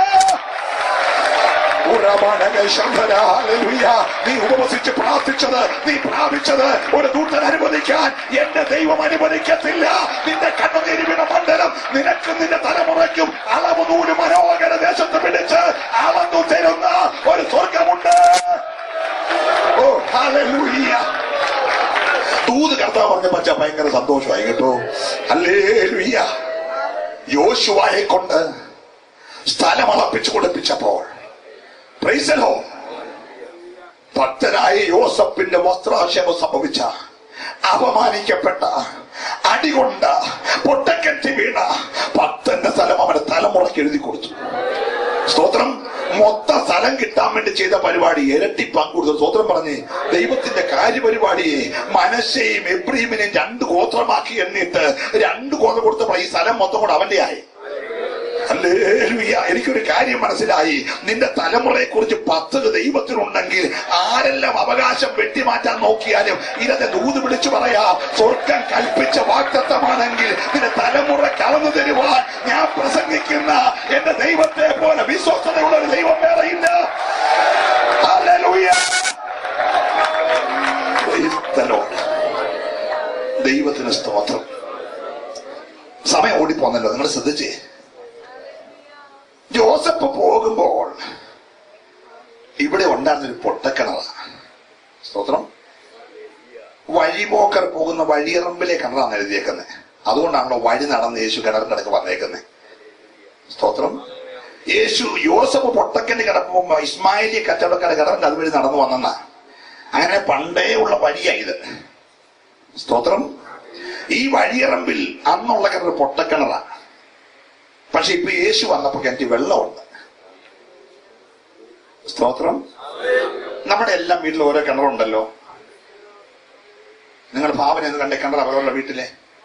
നീ ഉപവസിച്ച് പ്രാർത്ഥിച്ചത് നീ പ്രാപിച്ചത് ഒരു ദൂതൻ അനുവദിക്കാൻ എന്റെ ദൈവം അനുവദിക്കത്തില്ല നിന്റെ കണ്ണുനീരി വീണ മണ്ഡലം നിനക്കും നിന്റെ തലമുറയ്ക്കും അളവ് നൂല് മനോഹര ദേശത്ത് പിടിച്ച് അളന്നു തരുന്ന ഒരു സ്വർഗമുണ്ട് ഓ ഹല്ലേലൂയ പറഞ്ഞ പച്ച ഭയങ്കര സന്തോഷമായി കേട്ടോ അല്ലേ യോശുവായെ കൊണ്ട് സ്ഥലം അളപ്പിച്ചു കൊടുപ്പിച്ചപ്പോൾ പ്രൈസലോ ഭക്തനായ യോസഫിന്റെ വസ്ത്രാശയം സംഭവിച്ച അപമാനിക്കപ്പെട്ട അടികൊണ്ട് പൊട്ടക്കെട്ടി വീണ ഭക്തന്റെ സ്ഥലം അവന്റെ തലമുറയ്ക്ക് എഴുതി കൊടുത്തു സ്തോത്രം മൊത്ത സ്ഥലം കിട്ടാൻ വേണ്ടി ചെയ്ത പരിപാടി ഇരട്ടി പങ്കുകൊടുത്തു സ്തോത്രം പറഞ്ഞ് ദൈവത്തിന്റെ കാര്യപരിപാടിയെ മനസ്സെയും എബ്രീമിനെയും രണ്ട് ഗോത്രമാക്കി എണ്ണിട്ട് രണ്ട് ഗോത്രം കൊടുത്തപ്പോൾ ഈ സ്ഥലം മൊത്തം കൂടെ അവന്റെ ആയി ഹല്ലേലൂയ. എനിക്കൊരു കാര്യം മനസ്സിലായി നിന്റെ തലമുറയെ കുറിച്ച് പദ്ധതി ദൈവത്തിനുണ്ടെങ്കിൽ ആരെല്ലാം അവകാശം വെട്ടിമാറ്റാൻ നോക്കിയാലും ഇതത്തെ ദൂത് വിളിച്ചു പറയാം സ്വർഗം കൽപ്പിച്ച വാക്തത്വമാണെങ്കിൽ നിന്റെ തലമുറ കടന്നു തരുവാൻ ഞാൻ പ്രസംഗിക്കുന്ന എന്റെ ദൈവത്തെ പോലെ വിശ്വസ്തതയുള്ള ഒരു ദൈവം വേറെയില്ല ഹല്ലേലൂയ. Praise the Lord. ദൈവത്തിന് സ്തോത്രം സമയം ഓടിപ്പോന്നല്ലോ നിങ്ങൾ ശ്രദ്ധിച്ചേ ജോസഫ് പോകുമ്പോൾ ഇവിടെ ഉണ്ടായിരുന്നൊരു പൊട്ടക്കിണറാണ് സ്തോത്രം വഴിപോക്കർ പോകുന്ന വഴിയറമ്പിലെ കിണറാണ് എഴുതിയേക്കുന്നത് അതുകൊണ്ടാണല്ലോ വഴി നടന്ന് യേശു കിണറിന്റെ അടുക്ക് വന്നേക്കുന്നത് സ്തോത്രം യേശു യോസഫ് പൊട്ടക്കന് കിടക്കുമ്പോ ഇസ്മായിലി കച്ചവടക്കാരെ കിണറിന്റെ അതുവഴി നടന്നു വന്നെന്നാ അങ്ങനെ പണ്ടേ ഉള്ള വഴിയാ ഇത് സ്തോത്രം ഈ വഴിയറമ്പിൽ അന്നുള്ള കിണർ പൊട്ടക്കിണറാണ് പക്ഷെ ഇപ്പൊ യേശു വന്നപ്പോ കിണറ്റി വെള്ളമുണ്ട് സ്തോത്രം നമ്മുടെ എല്ലാം വീട്ടിൽ ഓരോ കിണറുണ്ടല്ലോ നിങ്ങൾ ഭാവന എന്ന് കണ്ടേ കിണർ അവരവരുടെ വീട്ടിലെ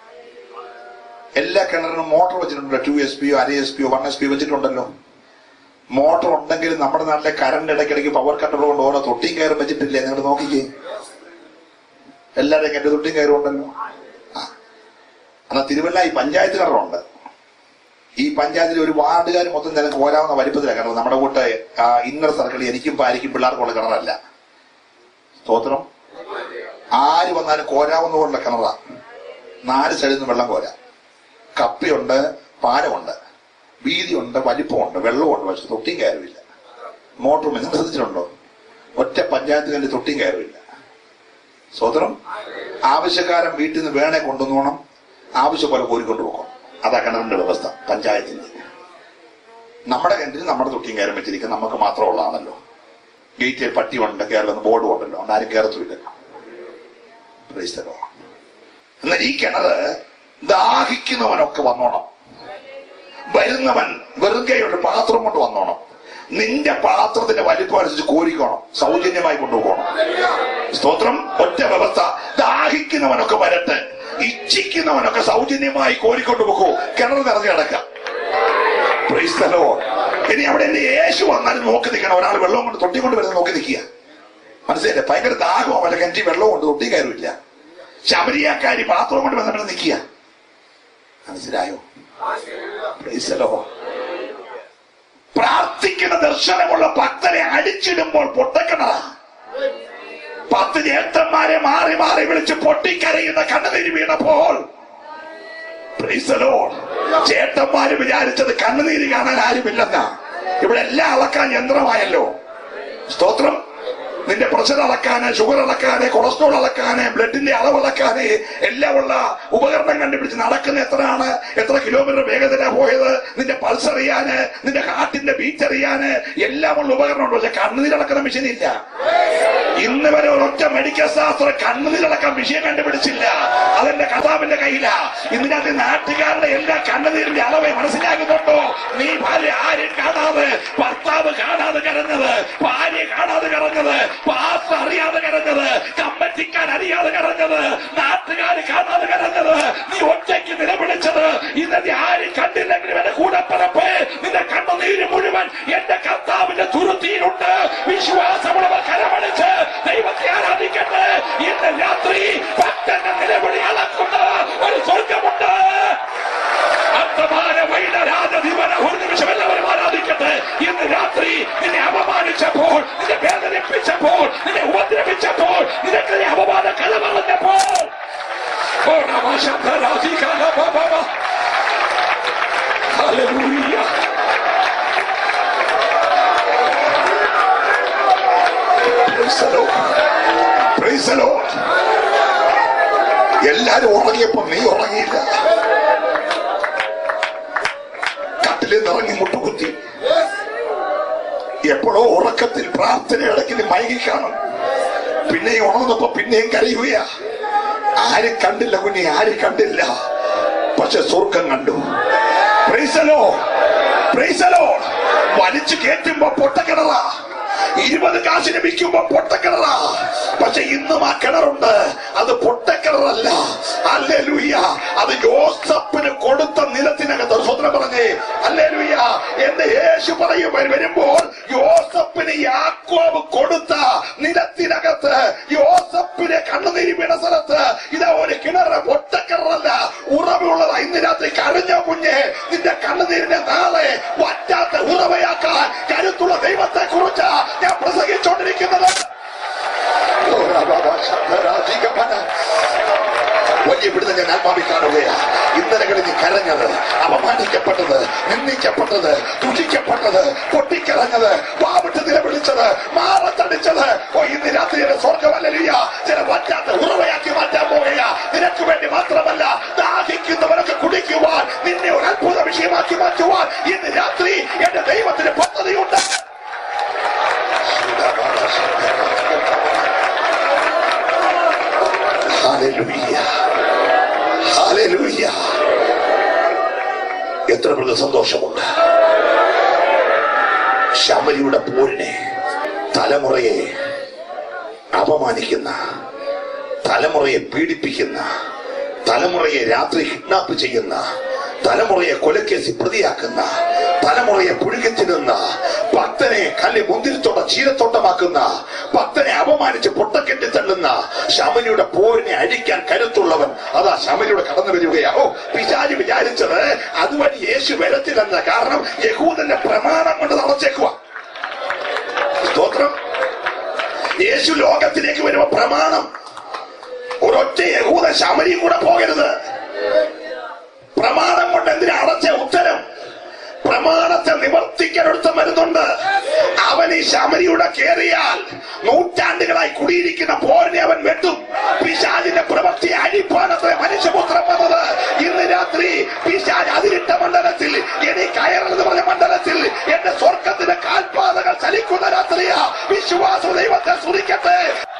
എല്ലാ കിണറിനും മോട്ടോർ വെച്ചിട്ടുണ്ടല്ലോ ടു എസ് പിയോ അര എസ് പിയോ വൺ എസ് പി വെച്ചിട്ടുണ്ടല്ലോ മോട്ടോർ ഉണ്ടെങ്കിൽ നമ്മുടെ നാട്ടിലെ കറണ്ട് ഇടയ്ക്കിടയ്ക്ക് പവർ കട്ടുകൾ കൊണ്ട് ഓരോ തൊട്ടിയും കയറും വെച്ചിട്ടില്ലേ നിങ്ങൾ നോക്കിക്കേ എല്ലാവരുടെയും എന്റെ തൊട്ടിയും കയറും ഉണ്ടല്ലോ ആ. എന്നാ തിരുവല്ല ഈ പഞ്ചായത്ത് കിണറുണ്ട് ഈ പഞ്ചായത്തിലെ ഒരു വാർഡുകാർ മൊത്തം നിനക്ക് പോരാവുന്ന വലിപ്പത്തിലാണ് കിണർ നമ്മുടെ കൂട്ട് ആ, ഇന്നർ സർക്കിളിൽ എനിക്കും പാരിക്കും പിള്ളേർക്കുള്ള കിണറല്ല സ്തോത്രം ആര് വന്നാലും കോരാവുന്ന പോലുള്ള കിണറാ നാല് സൈഡിൽ നിന്ന് വെള്ളം കോരാ കപ്പിയുണ്ട് പാലമുണ്ട് വീതിയുണ്ട് വലിപ്പമുണ്ട് വെള്ളമുണ്ട് പക്ഷെ തൊട്ടിയും കയറുമില്ല മോട്ടറും നിങ്ങൾ ശ്രദ്ധിച്ചിട്ടുണ്ടോ ഒറ്റ പഞ്ചായത്തുകളിൽ തൊട്ടിയും കയറുമില്ല സ്വതന്ത്രം ആവശ്യക്കാരൻ വീട്ടിൽ നിന്ന് വേണേ കൊണ്ടുവന്നോണം ആവശ്യം പോലെ കോരിക്കൊണ്ട് പോകണം അതാ കിണറിന്റെ വ്യവസ്ഥ പഞ്ചായത്തിന്റെ നമ്മുടെ കിണറ്റിൽ നമ്മുടെ തൊട്ടിയും കയറും വെച്ചിരിക്കും നമുക്ക് മാത്രമുള്ളതാണല്ലോ ഗേറ്റിൽ പട്ടിയുണ്ട് കയറുന്ന ബോർഡും ഉണ്ടല്ലോ അതുകൊണ്ട് ആരും കയറത്തുമില്ലല്ലോ Praise the Lord. എന്നാൽ ഈ കിണറ് ദാഹിക്കുന്നവനൊക്കെ വന്നോണം വരുന്നവൻ വെറുതെ ഒരു പാത്രം കൊണ്ട് വന്നോണം നിന്റെ പാത്രത്തിന്റെ വലിപ്പം അനുസരിച്ച് കോരിക്കോണം സൗജന്യമായി കൊണ്ടുപോകണം സ്തോത്രം ഒറ്റ വ്യവസ്ഥ ദാഹിക്കുന്നവനൊക്കെ വരട്ടെ ഇച്ഛിക്കുന്നവനൊക്കെ സൗജന്യമായി കോരിക്കൊണ്ടു പോകൂ കിണർ നിറഞ്ഞു കിടക്കാം Praise the Lord. ഇനി അവിടെ എന്റെ യേശു വന്നാലും നോക്കി നിൽക്കണം ഒരാൾ വെള്ളം കൊണ്ട് തൊട്ടി കൊണ്ട് വരുന്നത് നോക്കി നിൽക്കുക മനസ്സിലായില്ലേ ഭയങ്കര ദാഹമോ വല്ല കിണറ്റി വെള്ളം കൊണ്ട് തൊട്ടി കയറില്ല ശബരിയാക്കാരി പാത്രം കൊണ്ട് വന്നിട്ട് നിൽക്കുക മനസ്സിലായോ Praise the Lord. പ്രാർത്ഥിക്കുന്ന ദർശനമുള്ള ഭക്തരെ അടിച്ചിടുമ്പോൾ പൊട്ടക്കിണറാ പത്ത് ജ്യേഷ്ഠന്മാരെ മാറി മാറി വിളിച്ച് പൊട്ടിക്കരയുന്ന കണ്ണുനീര് വീണപ്പോൾ Praise the Lord. ചേട്ടന്മാര് വിചാരിച്ചത് കണ്ണുനീര് കാണാൻ ആരുമില്ലെന്നാ ഇവിടെ എല്ലാം അളക്കാൻ യന്ത്രമായല്ലോ സ്തോത്രം നിന്റെ പ്രഷർ അളക്കാന് ഷുഗർ അളക്കാന് കൊളസ്ട്രോൾ അളക്കാന് ബ്ലഡിന്റെ അളവ് അളക്കാന് എല്ലാം ഉള്ള ഉപകരണം കണ്ടുപിടിച്ച് നടക്കുന്ന എത്രയാണ് എത്ര കിലോമീറ്റർ വേഗതയിലാ പോയത് നിന്റെ പൾസ് അറിയാന് നിന്റെ ഹാർട്ടിന്റെ ബീറ്റ് അറിയാന് എല്ലാം ഉള്ള ഉപകരണം ഉണ്ട് പക്ഷെ കണ്ണുനീരളക്കുന്ന മെഷീൻ ഇല്ല ഇന്ന് വരെ ഒരൊറ്റ മെഡിക്കൽ ശാസ്ത്ര കണ്ണുനീരടക്കം വിഷയം കണ്ടുപിടിച്ചില്ല അതെന്റെ കഥാവിന്റെ കയ്യിലാ ഇതിനകത്ത് നാട്ടുകാരുടെ എല്ലാ കണ്ണുനീരിന്റെ അളവ് മനസ്സിലാക്കുന്നുണ്ടോ നീ ഭാര്യ ആരും കാണാതെ ഭർത്താവ് കാണാതെ കരഞ്ഞത് ഭാര്യ കാണാതെ കരഞ്ഞത് പാസ് അറിയാതെ കരഞ്ഞത് കമ്മറ്റിക്കാൻ അറിയാതെ കരഞ്ഞത് നാട്ടുകാർ കാണാതെ കരഞ്ഞത് നീ ഒറ്റയ്ക്ക് നിലവിളിച്ചത് ഇന്നത്തെ ആരും കണ്ടില്ലെങ്കിലും എന്റെ കൂടപ്പറപ്പ് നിന്റെ കണ്ണുനീര് മുഴുവൻ എന്റെ കർത്താവിന്റെ തുരുത്തിയിലുണ്ട് വിശ്വാസമുള്ളവർ കരമടിച്ച് ദൈവത്തെ ആരാധിക്കട്ടെ ഇന്ന് രാത്രി ഭക്തന്റെ നിലവിളി അളക്കുന്ന ഒരു സ്വർഗമുണ്ട് അർത്ഥമാന വൈനരാജ ദിവന ഒരു നിമിഷം എല്ലാവരും ആരാധിക്കട്ടെ ഇന്ന് രാത്രി നിന്നെ അപമാനിച്ചപ്പോൾ നിന്നെ വേദനിപ്പിച്ചപ്പോൾ നിന്നെ ഉപദ്രവിച്ചപ്പോൾ നിനക്കെതിരെ അപമാന കല പറഞ്ഞപ്പോൾ ഓ നമശബ്ദരാധികാല Baba Hallelujah. Praise the Lord. Praise the Lord. എല്ലാരും ഉറങ്ങിയപ്പോ നീ ഉറങ്ങിയില്ല കട്ടിലിൽ നിറങ്ങി മുട്ടുകുത്തി എപ്പോഴോ ഉറക്കത്തിൽ പ്രാർത്ഥന ഇടയ്ക്ക് നീ മയങ്ങി കാണും പിന്നെയും ഉണർന്നപ്പോ പിന്നെയും കരയുകയാ ആരും കണ്ടില്ല കുഞ്ഞെ ആരും കണ്ടില്ല പക്ഷെ സ്വർഗം കണ്ടു പ്രൈസലോ പ്രൈസലോ വലിച്ചു കയറ്റുമ്പോ പൊട്ടക്കിണറാ ഇരുപത് കാശിന് വിൽക്കുമ്പോ പൊട്ടക്കിണറാ പക്ഷെ ഇന്നും ആ കിണറുണ്ട് അത് പൊട്ടക്കിണറല്ല അല്ലേ ലൂയ്യ അത് യോസപ്പിന് കൊടുത്ത നിലത്തിനകത്ത് ഒരു സ്വന്തം പറഞ്ഞേ അല്ലേ ലൂയ്യ എന്റെ യേശു പറയും വരും- വരുമ്പോൾ യോസപ്പിന് യാക്കോബ് കൊടുത്ത നിലത്തിനകത്ത് യോസപ്പിനെ കണ്ണുനീരി വീണ സ്ഥലത്ത് ഇതാ ഒരു കിണറ് പൊട്ടക്കിണറല്ല ഉറവുള്ളതാ ഇന്ന് രാത്രി കരഞ്ഞ കുഞ്ഞെ നിന്റെ കണ്ണുനീരിനെ നാളെ വറ്റാത്ത ഉറവയാക്കാൻ കരുത്തുള്ള ദൈവത്തെ കുറിച്ച് ഞാൻ പ്രസംഗിച്ചുകൊണ്ടിരിക്കുന്നത് വലിയ വിടുതൽ ഞാൻ ആത്മാവിൽ കാണുകയാ ഇന്നലകളിൽ നീ കരഞ്ഞത് അപമാനിക്കപ്പെട്ടത് നിന്ദിക്കപ്പെട്ടത് ദുഷിക്കപ്പെട്ടത് പൊട്ടിക്കരഞ്ഞത് വാവിട്ട് നിലവിളിച്ചത് മാറത്തടിച്ചത് ഓ ഇന്ന് രാത്രിയുടെ സ്വർഗമല്ല ചില വറ്റാത്ത ഉറവയാക്കി മാറ്റാൻ പോകുകയാ നിനക്ക് വേണ്ടി മാത്രമല്ല ദാഹിക്കുന്നവരൊക്കെ കുടിക്കുവാൻ നിന്നെ ഒരു അത്ഭുത വിഷയമാക്കി മാറ്റുവാൻ ഇന്ന് രാത്രി എന്റെ ദൈവത്തിന് പദ്ധതിയുണ്ട് Hallelujah. Hallelujah. എത്ര മൃഗ സന്തോഷമുണ്ട് ശമരിയുടെ പോരിനെ തലമുറയെ അപമാനിക്കുന്ന തലമുറയെ പീഡിപ്പിക്കുന്ന തലമുറയെ രാത്രി കിഡ്നാപ്പ് ചെയ്യുന്ന തലമുറയെ കൊലക്കേസി പ്രതിയാക്കുന്ന തലമുറയെ പുഴുകിത്തിരുന്ന ഭക്തനെ കല്ല് മുന്തിരിത്തോട്ട ചീരത്തോട്ടമാക്കുന്ന ഭക്തനെ അപമാനിച്ച് പൊട്ടക്കെട്ടി തള്ളുന്ന ശമനിയുടെ പോരിനെ അഴിക്കാൻ കരുത്തുള്ളവൻ അതാ ശമനിയുടെ കടന്നു വരികയാ ഓ പിശാചി വിചാരിച്ചത് അതുവഴി യേശു വരത്തില്ലെന്ന കാരണം യഹൂദന്റെ പ്രമാണം കൊണ്ട് നടച്ചേക്കുക സ്തോത്രം യേശു ലോകത്തിലേക്ക് വരുമ്പോ പ്രമാണം ഒരൊറ്റ യഹൂദ ശമരിയും കൂടെ പോകരുത് പ്രമാണം കൊണ്ട് എന്തിനാ അടച്ച ഉത്തരം പ്രമാണത്തെ നിവർത്തിക്കാൻ ഒരുത്തം വരുന്നുണ്ട് അവൻ ഈ ശമരിയുടെ കേറിയാൽ നൂറ്റാണ്ടുകളായി കുടിയിരിക്കുന്ന പോരിനെ അവൻ വെട്ടും പിശാചിന്റെ പ്രവൃത്തി അഴിപ്പാനത്തെ മനുഷ്യപുത്രം വന്നത് ഇന്ന് രാത്രി പിശാജ് അതിരിട്ട മണ്ഡലത്തിൽ ഇനി കയറെന്ന് പറഞ്ഞ മണ്ഡലത്തിൽ എന്റെ സ്വർഗത്തിന്റെ കാൽപാതകൾ ചലിക്കുന്ന രാത്രിയാ വിശ്വാസ ദൈവത്തെ സ്തുതിക്കട്ടെ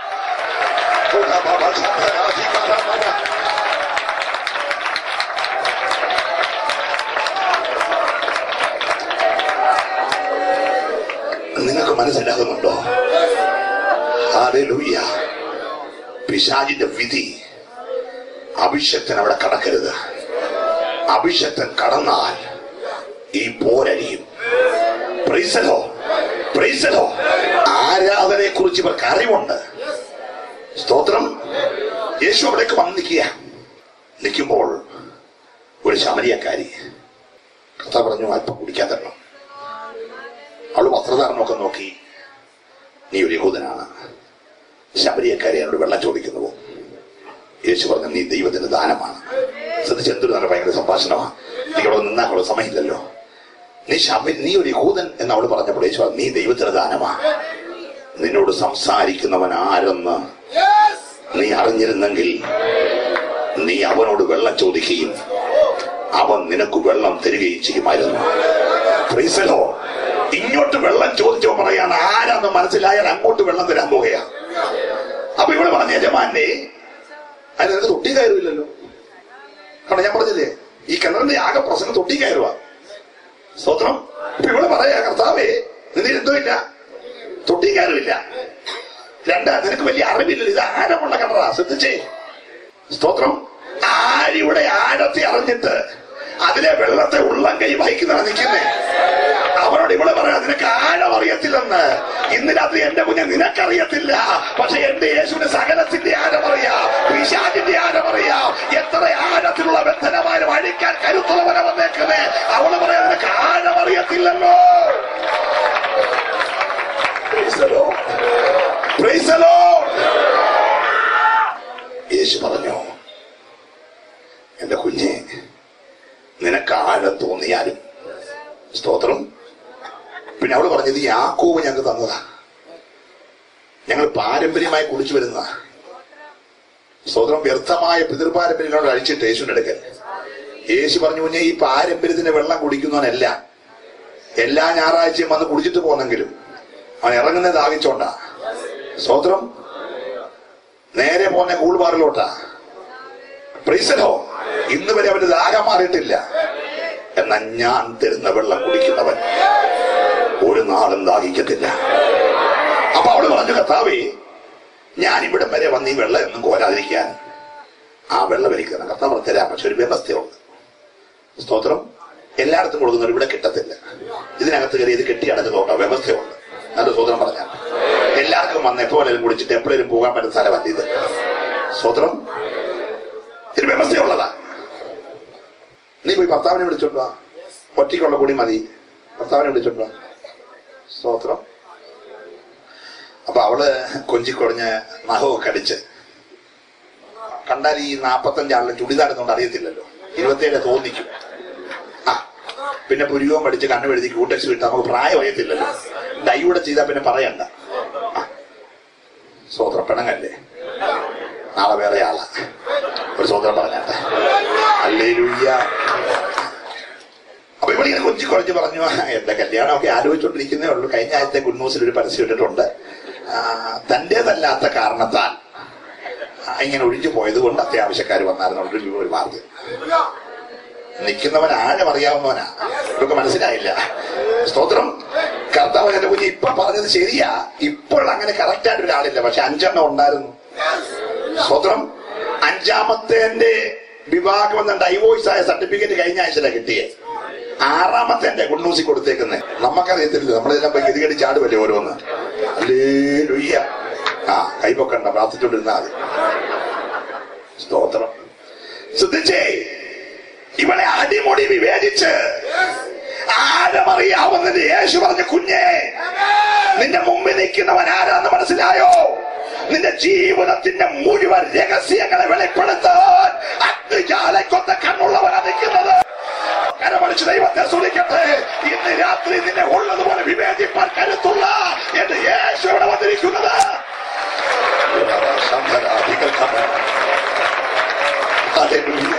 നിങ്ങൾക്ക് മനസ്സിലാകുന്നുണ്ടോ ഹാലൂയ്യ പിശാജിന്റെ വിധി അഭിഷക്തൻ അവിടെ കടക്കരുത് അഭിഷക്തൻ കടന്നാൽ ഈ പോരരിയും പ്രൈസലോ പ്രൈസലോ ആരാധനയെ കുറിച്ച് ഇവർക്ക് അറിവുണ്ട് സ്തോത്രം യേശു അവിടേക്ക് വന്ന് നിൽക്കുക നിൽക്കുമ്പോൾ ഒരു ശമരിയക്കാരി കഥ പറഞ്ഞു അല്പം കുടിക്കാൻ തരണം അവള് വസ്ത്രധാരണമൊക്കെ നോക്കി നീ ഒരു യഹൂദനാണ് ശബരിയക്കാരി എന്നോട് വെള്ളം ചോദിക്കുന്നു യേശു പറഞ്ഞു നീ ദൈവത്തിന്റെ ദാനമാണ് ശ്രദ്ധിച്ച് എന്തൊരു നല്ല ഭയങ്കര സംഭാഷണമാണ് നീ അവിടെ നിന്നാ അവിടെ സമയമില്ലല്ലോ നീ ശബരി നീ ഒരു യഹൂദൻ എന്ന് അവള് പറഞ്ഞപ്പോൾ യേശു പറഞ്ഞു, നീ ദൈവത്തിന്റെ ദാനമാണ് നിന്നോട് സംസാരിക്കുന്നവൻ ആരെന്ന് നീ അറിഞ്ഞിരുന്നെങ്കിൽ നീ അവനോട് വെള്ളം ചോദിക്കുകയും അവൻ നിനക്ക് വെള്ളം തരികയും ചെയ്യുമായിരുന്നു ഫ്രീസലോ ഇങ്ങോട്ട് വെള്ളം ചോദിച്ചോ പറയാണ് ആരാന്ന് മനസ്സിലായാൽ അങ്ങോട്ട് വെള്ളം തരാൻ പോകുകയാ അപ്പൊ ഇവിടെ പറഞ്ഞ യജമാനെ അതിന് നിനക്ക് തൊട്ടി കയറില്ലല്ലോ കാരണം ഞാൻ പറഞ്ഞില്ലേ ഈ കിണറിന്റെ ആകെ പ്രസംഗം തൊട്ടി കയറുക സ്തോത്രം അപ്പൊ ഇവിടെ പറയാ കർത്താവേ നിന്നെ എന്തോ ഇല്ല തൊട്ടി കയറില്ല രണ്ട് നിനക്ക് വലിയ അറിവില്ല ഇത് ആഴമുള്ള കിണറാ ശ്രദ്ധിച്ചേ സ്തോത്രം ആരിവിടെ ആഴത്തെ അറിഞ്ഞിട്ട് അതിലെ വെള്ളത്തെ ഉള്ളം കൈ വഹിക്കുന്നതാണ് നിൽക്കുന്നേ അവനോട് ഇവിടെ പറയാം നിനക്ക് ആഴം അറിയത്തില്ലെന്ന് ഇന്ന് രാത്രി എന്റെ കുഞ്ഞെ നിനക്കറിയത്തില്ല പക്ഷെ എന്റെ യേശുവിന് സകലത്തിന്റെ ആഴം അറിയാം പിശാചിന്റെ ആഴം അറിയാം എത്ര ആഴത്തിലുള്ള ബന്ധനമാരും അഴിക്കാൻ കരുത്തുള്ളവനെ വന്നേക്കുന്നേ അവള് പറയാം നിനക്ക് ആഴം അറിയത്തില്ലല്ലോ Praise the Lord. Praise the Lord. യേശു പറഞ്ഞു എന്റെ കുഞ്ഞെ നിനക്ക് ആഴം തോന്നിയാലും സ്തോത്രം പിന്നെ അവള് പറഞ്ഞത് ഈ യാക്കോവ് ഞങ്ങൾക്ക് തന്നതാ ഞങ്ങൾ പാരമ്പര്യമായി കുടിച്ചു വരുന്നതാ സ്വതന്ത്രം വ്യർത്ഥമായ പിതൃപാരമ്പര്യങ്ങളോട് അഴിച്ചിട്ട് യേശുവിന്റെ അടുക്കൽ യേശു പറഞ്ഞു കുഞ്ഞെ ഈ പാരമ്പര്യത്തിന്റെ വെള്ളം കുടിക്കുന്നവനല്ല എല്ലാ ഞായറാഴ്ചയും വന്ന് കുടിച്ചിട്ട് പോന്നെങ്കിലും അവൻ ഇറങ്ങുന്നത് ദാഹിച്ചോണ്ടാ സ്വതന്ത്രം നേരെ പോന്നെ കൂൾബാറിലോട്ടാ പ്രീസലോ ഇന്ന് വരെ അവന്റെ ദാഹം മാറിയിട്ടില്ല എന്നാൽ ഞാൻ തരുന്ന വെള്ളം കുടിക്കുന്നവൻ ഒരു നാളും ദാഹിക്കത്തില്ല അപ്പൊ അവള് പറഞ്ഞു കർത്താവേ ഞാൻ ഇവിടം വരെ വന്ന് ഈ വെള്ളം ഒന്നും കോരാതിരിക്കാൻ ആ വെള്ളം എനിക്ക് തന്നെ കർത്താവ് പറഞ്ഞു തരാം പക്ഷെ ഒരു വ്യവസ്ഥയുണ്ട് സ്തോത്രം എല്ലായിടത്തും കൊടുക്കുന്നവർ ഇവിടെ കിട്ടത്തില്ല ഇതിനകത്ത് കയറി ഇത് കെട്ടി അടച്ചതോട്ടോ വ്യവസ്ഥയുണ്ട് നല്ല സ്തോത്രം പറഞ്ഞാൽ എല്ലാവർക്കും വന്ന് എപ്പോഴേലും കുടിച്ചിട്ട് എപ്പോഴേലും പോകാൻ പറ്റുന്ന സ്ഥലമല്ല ഇത് സ്തോത്രം ഇത് വ്യവസ്ഥയുള്ളതാ നീ പോയി ഭർത്താവിനെ വിളിച്ചോണ്ട് വാ ഒറ്റയ്ക്കുള്ള കൂടി മതി ഭർത്താവിനെ വിളിച്ചോണ്ട് വാ സ്തോത്രം അപ്പൊ അവള് കൊഞ്ചിക്കൊടഞ്ഞ് നഖമൊക്കെ അടിച്ച് കണ്ടാൽ ഈ നാപ്പത്തഞ്ചാളിലും ചുടിദാരെന്നുകൊണ്ട് അറിയത്തില്ലല്ലോ ഇരുപത്തേഴ് തോന്നിക്കും ആ പിന്നെ പുരുകവും പഠിച്ച് കണ്ണു എഴുതി കൂട്ടക്സ് വിട്ട് നമുക്ക് പ്രായം അറിയത്തില്ലല്ലോ ഡൈയൂടെ ചെയ്താൽ പിന്നെ പറയണ്ട ആ. സ്വോത്ര പെണങ്ങല്ലേ നാളെ വേറെ ആളാ ഒരു സ്വോത്രം പറഞ്ഞാട്ടെ അല്ലേ അപ്പൊ ഇവിടെ ഇങ്ങനെ കൊഞ്ചി കുറച്ച് പറഞ്ഞു എന്റെ കല്യാണമൊക്കെ ആലോചിച്ചുകൊണ്ടിരിക്കുന്നേ ഉള്ളൂ കഴിഞ്ഞ ആഴ്ചത്തെ ഗുഡ് ന്യൂസിൽ ഒരു പരസ്യം ഇട്ടിട്ടുണ്ട് ആ, തന്റേതല്ലാത്ത കാരണത്താൽ ആ, ഇങ്ങനെ ഒഴിഞ്ഞു പോയത് കൊണ്ട് അത്യാവശ്യക്കാർ വന്നായിരുന്നു ഒരു ഒരു വാർത്ത നിൽക്കുന്നവൻ ആഴം അറിയാവുന്നവനാ ഇതൊക്കെ മനസ്സിലായില്ല സ്തോത്രം കർത്താവ് എന്റെ കുഞ്ഞ് ഇപ്പൊ പറഞ്ഞത് ശരിയാ ഇപ്പോൾ അങ്ങനെ കറക്റ്റ് ആയിട്ട് ഒരാളില്ല പക്ഷെ അഞ്ചെണ്ണം ഉണ്ടായിരുന്നു സ്തോത്രം അഞ്ചാമത്തെ വിവാഹം എന്ന ഡൈവോഴ്സ് ആയ സർട്ടിഫിക്കറ്റ് കഴിഞ്ഞ ആഴ്ചയില കിട്ടിയേ ആറാമത്തെ എന്റെ കുണ്ണൂസി കൊടുത്തേക്കുന്നത് നമുക്കറിയത്തില്ല നമ്മളെല്ലാം പോയി ഗതികടി ചാടുമല്ലേ ഓരോന്ന് അല്ലേ ലുയ്യ ആ കൈപ്പൊക്കണ്ട പ്രാർത്ഥിച്ചോണ്ടിരുന്നാ മതി സ്തോത്രം ശ്രദ്ധിച്ചേ ഇവളെ അടിമുടി വിവേചിച്ച് ആരമറിയാവുന്നത് യേശു പറഞ്ഞ കുഞ്ഞേ നിന്റെ മുമ്പിൽ നിൽക്കുന്നവൻ ആരാന്ന് മനസ്സിലായോ നിന്റെ ജീവിതത്തിന്റെ മുഴുവൻ രഹസ്യങ്ങളെ വെളിപ്പെടുത്താൻ അഗ്നിജാലക്കൊത്ത കണ്ണുള്ളവനാ നിൽക്കുന്നത് കരമടിച്ച് ദൈവത്തെ സ്തുതിക്കട്ടെ ഇന്ന് രാത്രി നിന്നെ ഉള്ളതുപോലെ വിവേചിപ്പാൻ കരുത്തുള്ള എന്റെ യേശു ഇവിടെ വന്നിരിക്കുന്നത് Hallelujah.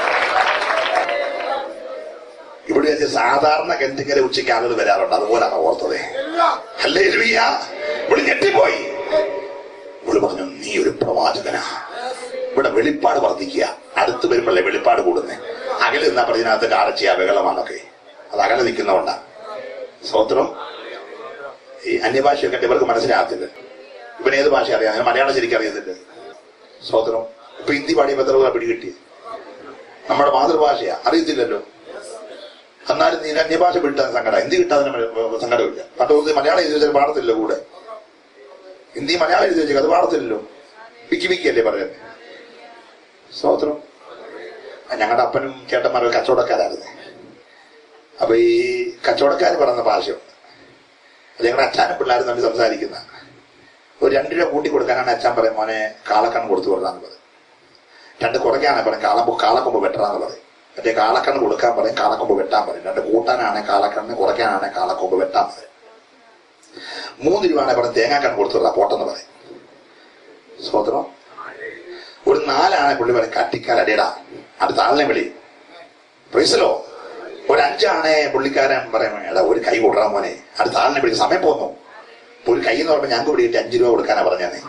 ഇവിടെ വെച്ച് സാധാരണ കെന്തിക്കര ഉച്ചയ്ക്ക് ആളുകൾ വരാറുണ്ട് അതുപോലാണ് ഓർത്തത് അല്ലേ ലുയ്യ ഇവിടെ ഞെട്ടിപ്പോയി ഇവിടെ പറഞ്ഞു നീ ഒരു പ്രവാചകനാ ഇവിടെ വെളിപ്പാട് വർദ്ധിക്കുക അടുത്ത് വരുമ്പോഴല്ലേ വെളിപ്പാട് കൂടുന്നേ അകലെ നിന്നാ പറഞ്ഞതിനകത്ത് കാടച്ചിയ ബഹളമാണൊക്കെ അത് അകലെ നിൽക്കുന്നതുകൊണ്ടാ സ്വത്രം ഈ അന്യഭാഷയൊക്കെ ഇവർക്ക് മനസ്സിലാകത്തില്ല ഇവൻ ഏത് ഭാഷ അറിയാം അങ്ങനെ മലയാളം ശരിക്കും അറിയത്തില്ല സ്വത്രം ഇപ്പൊ ഹിന്ദി പാടിയപ്പോ എത്ര രൂപ പിടികിട്ടി നമ്മുടെ മാതൃഭാഷയാ അറിയത്തില്ലല്ലോ എന്നാലും നീ അന്യഭാഷ വിട്ടാൻ സങ്കടം ഹിന്ദി കിട്ടാൻ സങ്കടമില്ല പണ്ട് കുറച്ച് മലയാളം എഴുതി വെച്ചാൽ പാടത്തില്ല കൂടെ ഹിന്ദി മലയാളം എഴുതി വെച്ചാൽ അത് പാടത്തില്ലല്ലോ വിക്കി വിക്കി അല്ലേ പറയാൻ സ്തോത്രം ആ, ഞങ്ങളുടെ അപ്പനും ചേട്ടന്മാരും കച്ചവടക്കാരായിരുന്നു അപ്പൊ ഈ കച്ചവടക്കാർ പറയുന്ന ഭാഷയുണ്ട് അത് ഞങ്ങളുടെ അച്ഛനും പിള്ളേരും തമ്മിൽ സംസാരിക്കുന്ന ഒരു രണ്ട് രൂപ കൂട്ടി കൊടുക്കാനാണ് അച്ഛൻ പറയും മോനെ കാളക്കണ്ണ് കൊടുത്തു കൊടുക്കാന്ന് പറയും രണ്ട് കുറയ്ക്കാണ് പറയും കാളമ്പ് കാളക്കൊമ്പ് വെട്ടറാന്ന് പറയും മറ്റേ കാളക്കണ്ണ് കൊടുക്കാൻ പറയും കാളക്കൊമ്പ് വെട്ടാൻ പറയും രണ്ട് കൂട്ടാനാണ് കാളക്കണ്ണ് കുറയ്ക്കാനാണ് കാളക്കൊമ്പ് വെട്ടാൻ പറയും മൂന്ന് രൂപയാണ് പറയും തേങ്ങാക്കണ്ണ് കൊടുത്തു കൊടുക്കാം പോട്ടെന്ന് പറയും സ്വതന്ത്രം ഒരു നാലാണ് പുള്ളി പറയും കട്ടിക്കാൽ അടിയടാ അടുത്ത ആളിനെ വിളി പ്രൈസലോ ഒരു അഞ്ചാണ് പുള്ളിക്കാരൻ പറയും എടാ ഒരു കൈ കൊടുറാ മോനെ അടുത്ത ആളിനെ വിളിക്കും സമയം പോന്നു ഇപ്പൊ ഒരു കൈ എന്ന് പറയുമ്പോൾ ഞങ്ങൾക്ക് പിടിയിട്ട് അഞ്ചു രൂപ കൊടുക്കാനാ പറഞ്ഞേ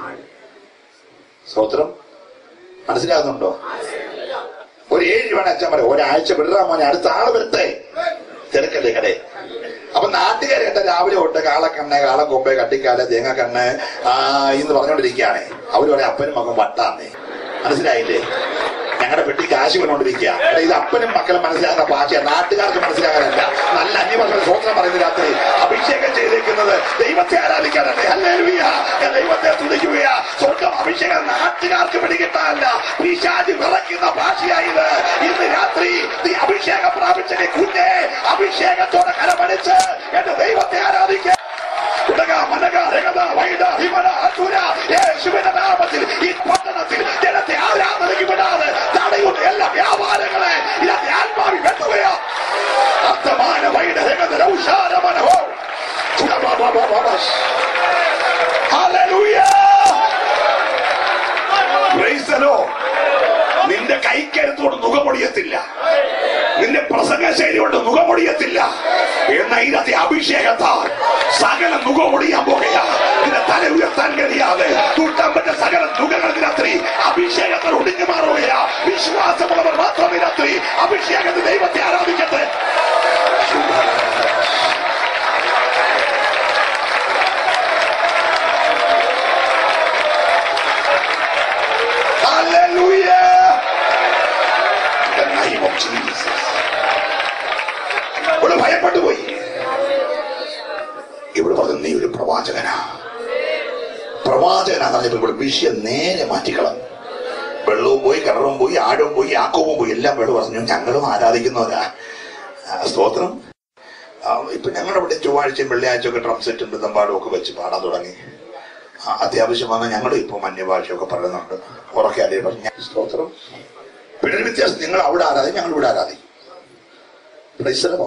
സ്വത്രം മനസ്സിലാകുന്നുണ്ടോ ഒരു ഏഴ് രൂപയാണ് അച്ഛൻ പറയും ഒരാഴ്ച വിടറാ മോനെ അടുത്ത ആള് വരട്ടെ തിരക്കല്ലേ കടേ അപ്പൊ നാട്ടുകാർ കേട്ട രാവിലെ തൊട്ട് കാളക്കണ്ണ് കാളക്കൊമ്പ് കട്ടിക്കാല് തേങ്ങക്കണ്ണ് ആ എന്ന് പറഞ്ഞുകൊണ്ടിരിക്കുകയാണ് അവര് പറയാം അപ്പനും മകൻ വട്ടാന്നേ മനസ്സിലായില്ലേ ഞങ്ങളുടെ പെട്ടി കാശ് വീണോണ്ടിരിക്കുക എടാ, ഇത് അപ്പനും മക്കളും മനസ്സിലാകുന്ന ഭാഷ നാട്ടുകാർക്ക് മനസ്സിലാകാനല്ല നല്ല അന്യഭാഷ സ്വോത്രം പറയുന്ന രാത്രി അഭിഷേകം ചെയ്തിരിക്കുന്നത് ദൈവത്തെ ആരാധിക്കാനല്ലേ ഹല്ലേലൂയ ഞാൻ ദൈവത്തെ തുടിക്കുകയാ സ്വർഗം അഭിഷേകം നാട്ടുകാർക്ക് പിടികിട്ടാനല്ല പിശാചി വിറയ്ക്കുന്ന ഭാഷയായത് ഇന്ന് രാത്രി നീ അഭിഷേകം പ്രാപിച്ച കുഞ്ഞെ അഭിഷേകത്തോടെ കരമടിച്ച് എന്റെ ദൈവത്തെ ആരാധിക്കുക ഉടക, മനക, രഗത, വൈഡ, ഹിമന, അസുര, യേശുവിന്റെ നാമത്തിൽ ഈ പട്ടണത്തിൽ ജനത്തെ ആരാധനയ്ക്ക് വിടാതെ തടയുന്ന എല്ലാ വ്യാപാരങ്ങളെ ഇതിന്റെ ആത്മാവി വെട്ടുകയാ അർത്ഥമാന വൈഡ രഗത രൗഷാര മനഹോ Hallelujah! Praise the Lord. മുഖമൊടിയത്തില്ല നിന്റെ പ്രസംഗ ശൈലി കൊണ്ട് മുഖമൊടിയത്തില്ല എന്ന ഇതിനകത്തെ അഭിഷേകത്താൽ സകല മുഖമൊടിയാൻ പോകുകയാ നിന്റെ തല ഉയർത്താൻ കഴിയാതെ തൂട്ടാൻ പറ്റ സകല മുഖങ്ങൾ രാത്രി അഭിഷേകത്തിൽ ഒടിഞ്ഞു മാറുകയാ വിശ്വാസമുള്ളവർ മാത്രം രാത്രി അഭിഷേകത്തിൽ ദൈവത്തെ ആരാധിക്കട്ടെ Hallelujah! In the name of Jesus. ഇവിടെ ഭയപ്പെട്ടു പോയി ഇവിടെ പറഞ്ഞു നീ ഒരു പ്രവാചകനാ പ്രവാചകനാ പറഞ്ഞപ്പോ ഇവിടെ വിഷയം നേരെ മാറ്റിക്കളഞ്ഞു വെള്ളവും പോയി കിണറും പോയി ആഴവും പോയി ആക്കവും പോയി എല്ലാം വേട് പറഞ്ഞു ഞങ്ങളും ആരാധിക്കുന്നവരാ ആ, സ്തോത്രം ആ, ഇപ്പൊ ഞങ്ങളുടെ ഇവിടെ ചൊവ്വാഴ്ചയും വെള്ളിയാഴ്ചയും ഒക്കെ ഡ്രം സെറ്റും ബിന്ദമ്പാടും ഒക്കെ വെച്ച് പാടാൻ തുടങ്ങി ആ, അത്യാവശ്യം വന്നാൽ ഞങ്ങൾ ഇപ്പൊ അന്യഭാഷയൊക്കെ പറയുന്നുണ്ട് ഉറക്കെ അറിയാൻ പറഞ്ഞു സ്തോത്രം പിന്നെ ഒരു വ്യത്യാസം നിങ്ങൾ അവിടെ ആരാധിക്കും ഞങ്ങൾ ഇവിടെ ആരാധിക്കും പ്രൈസലമോ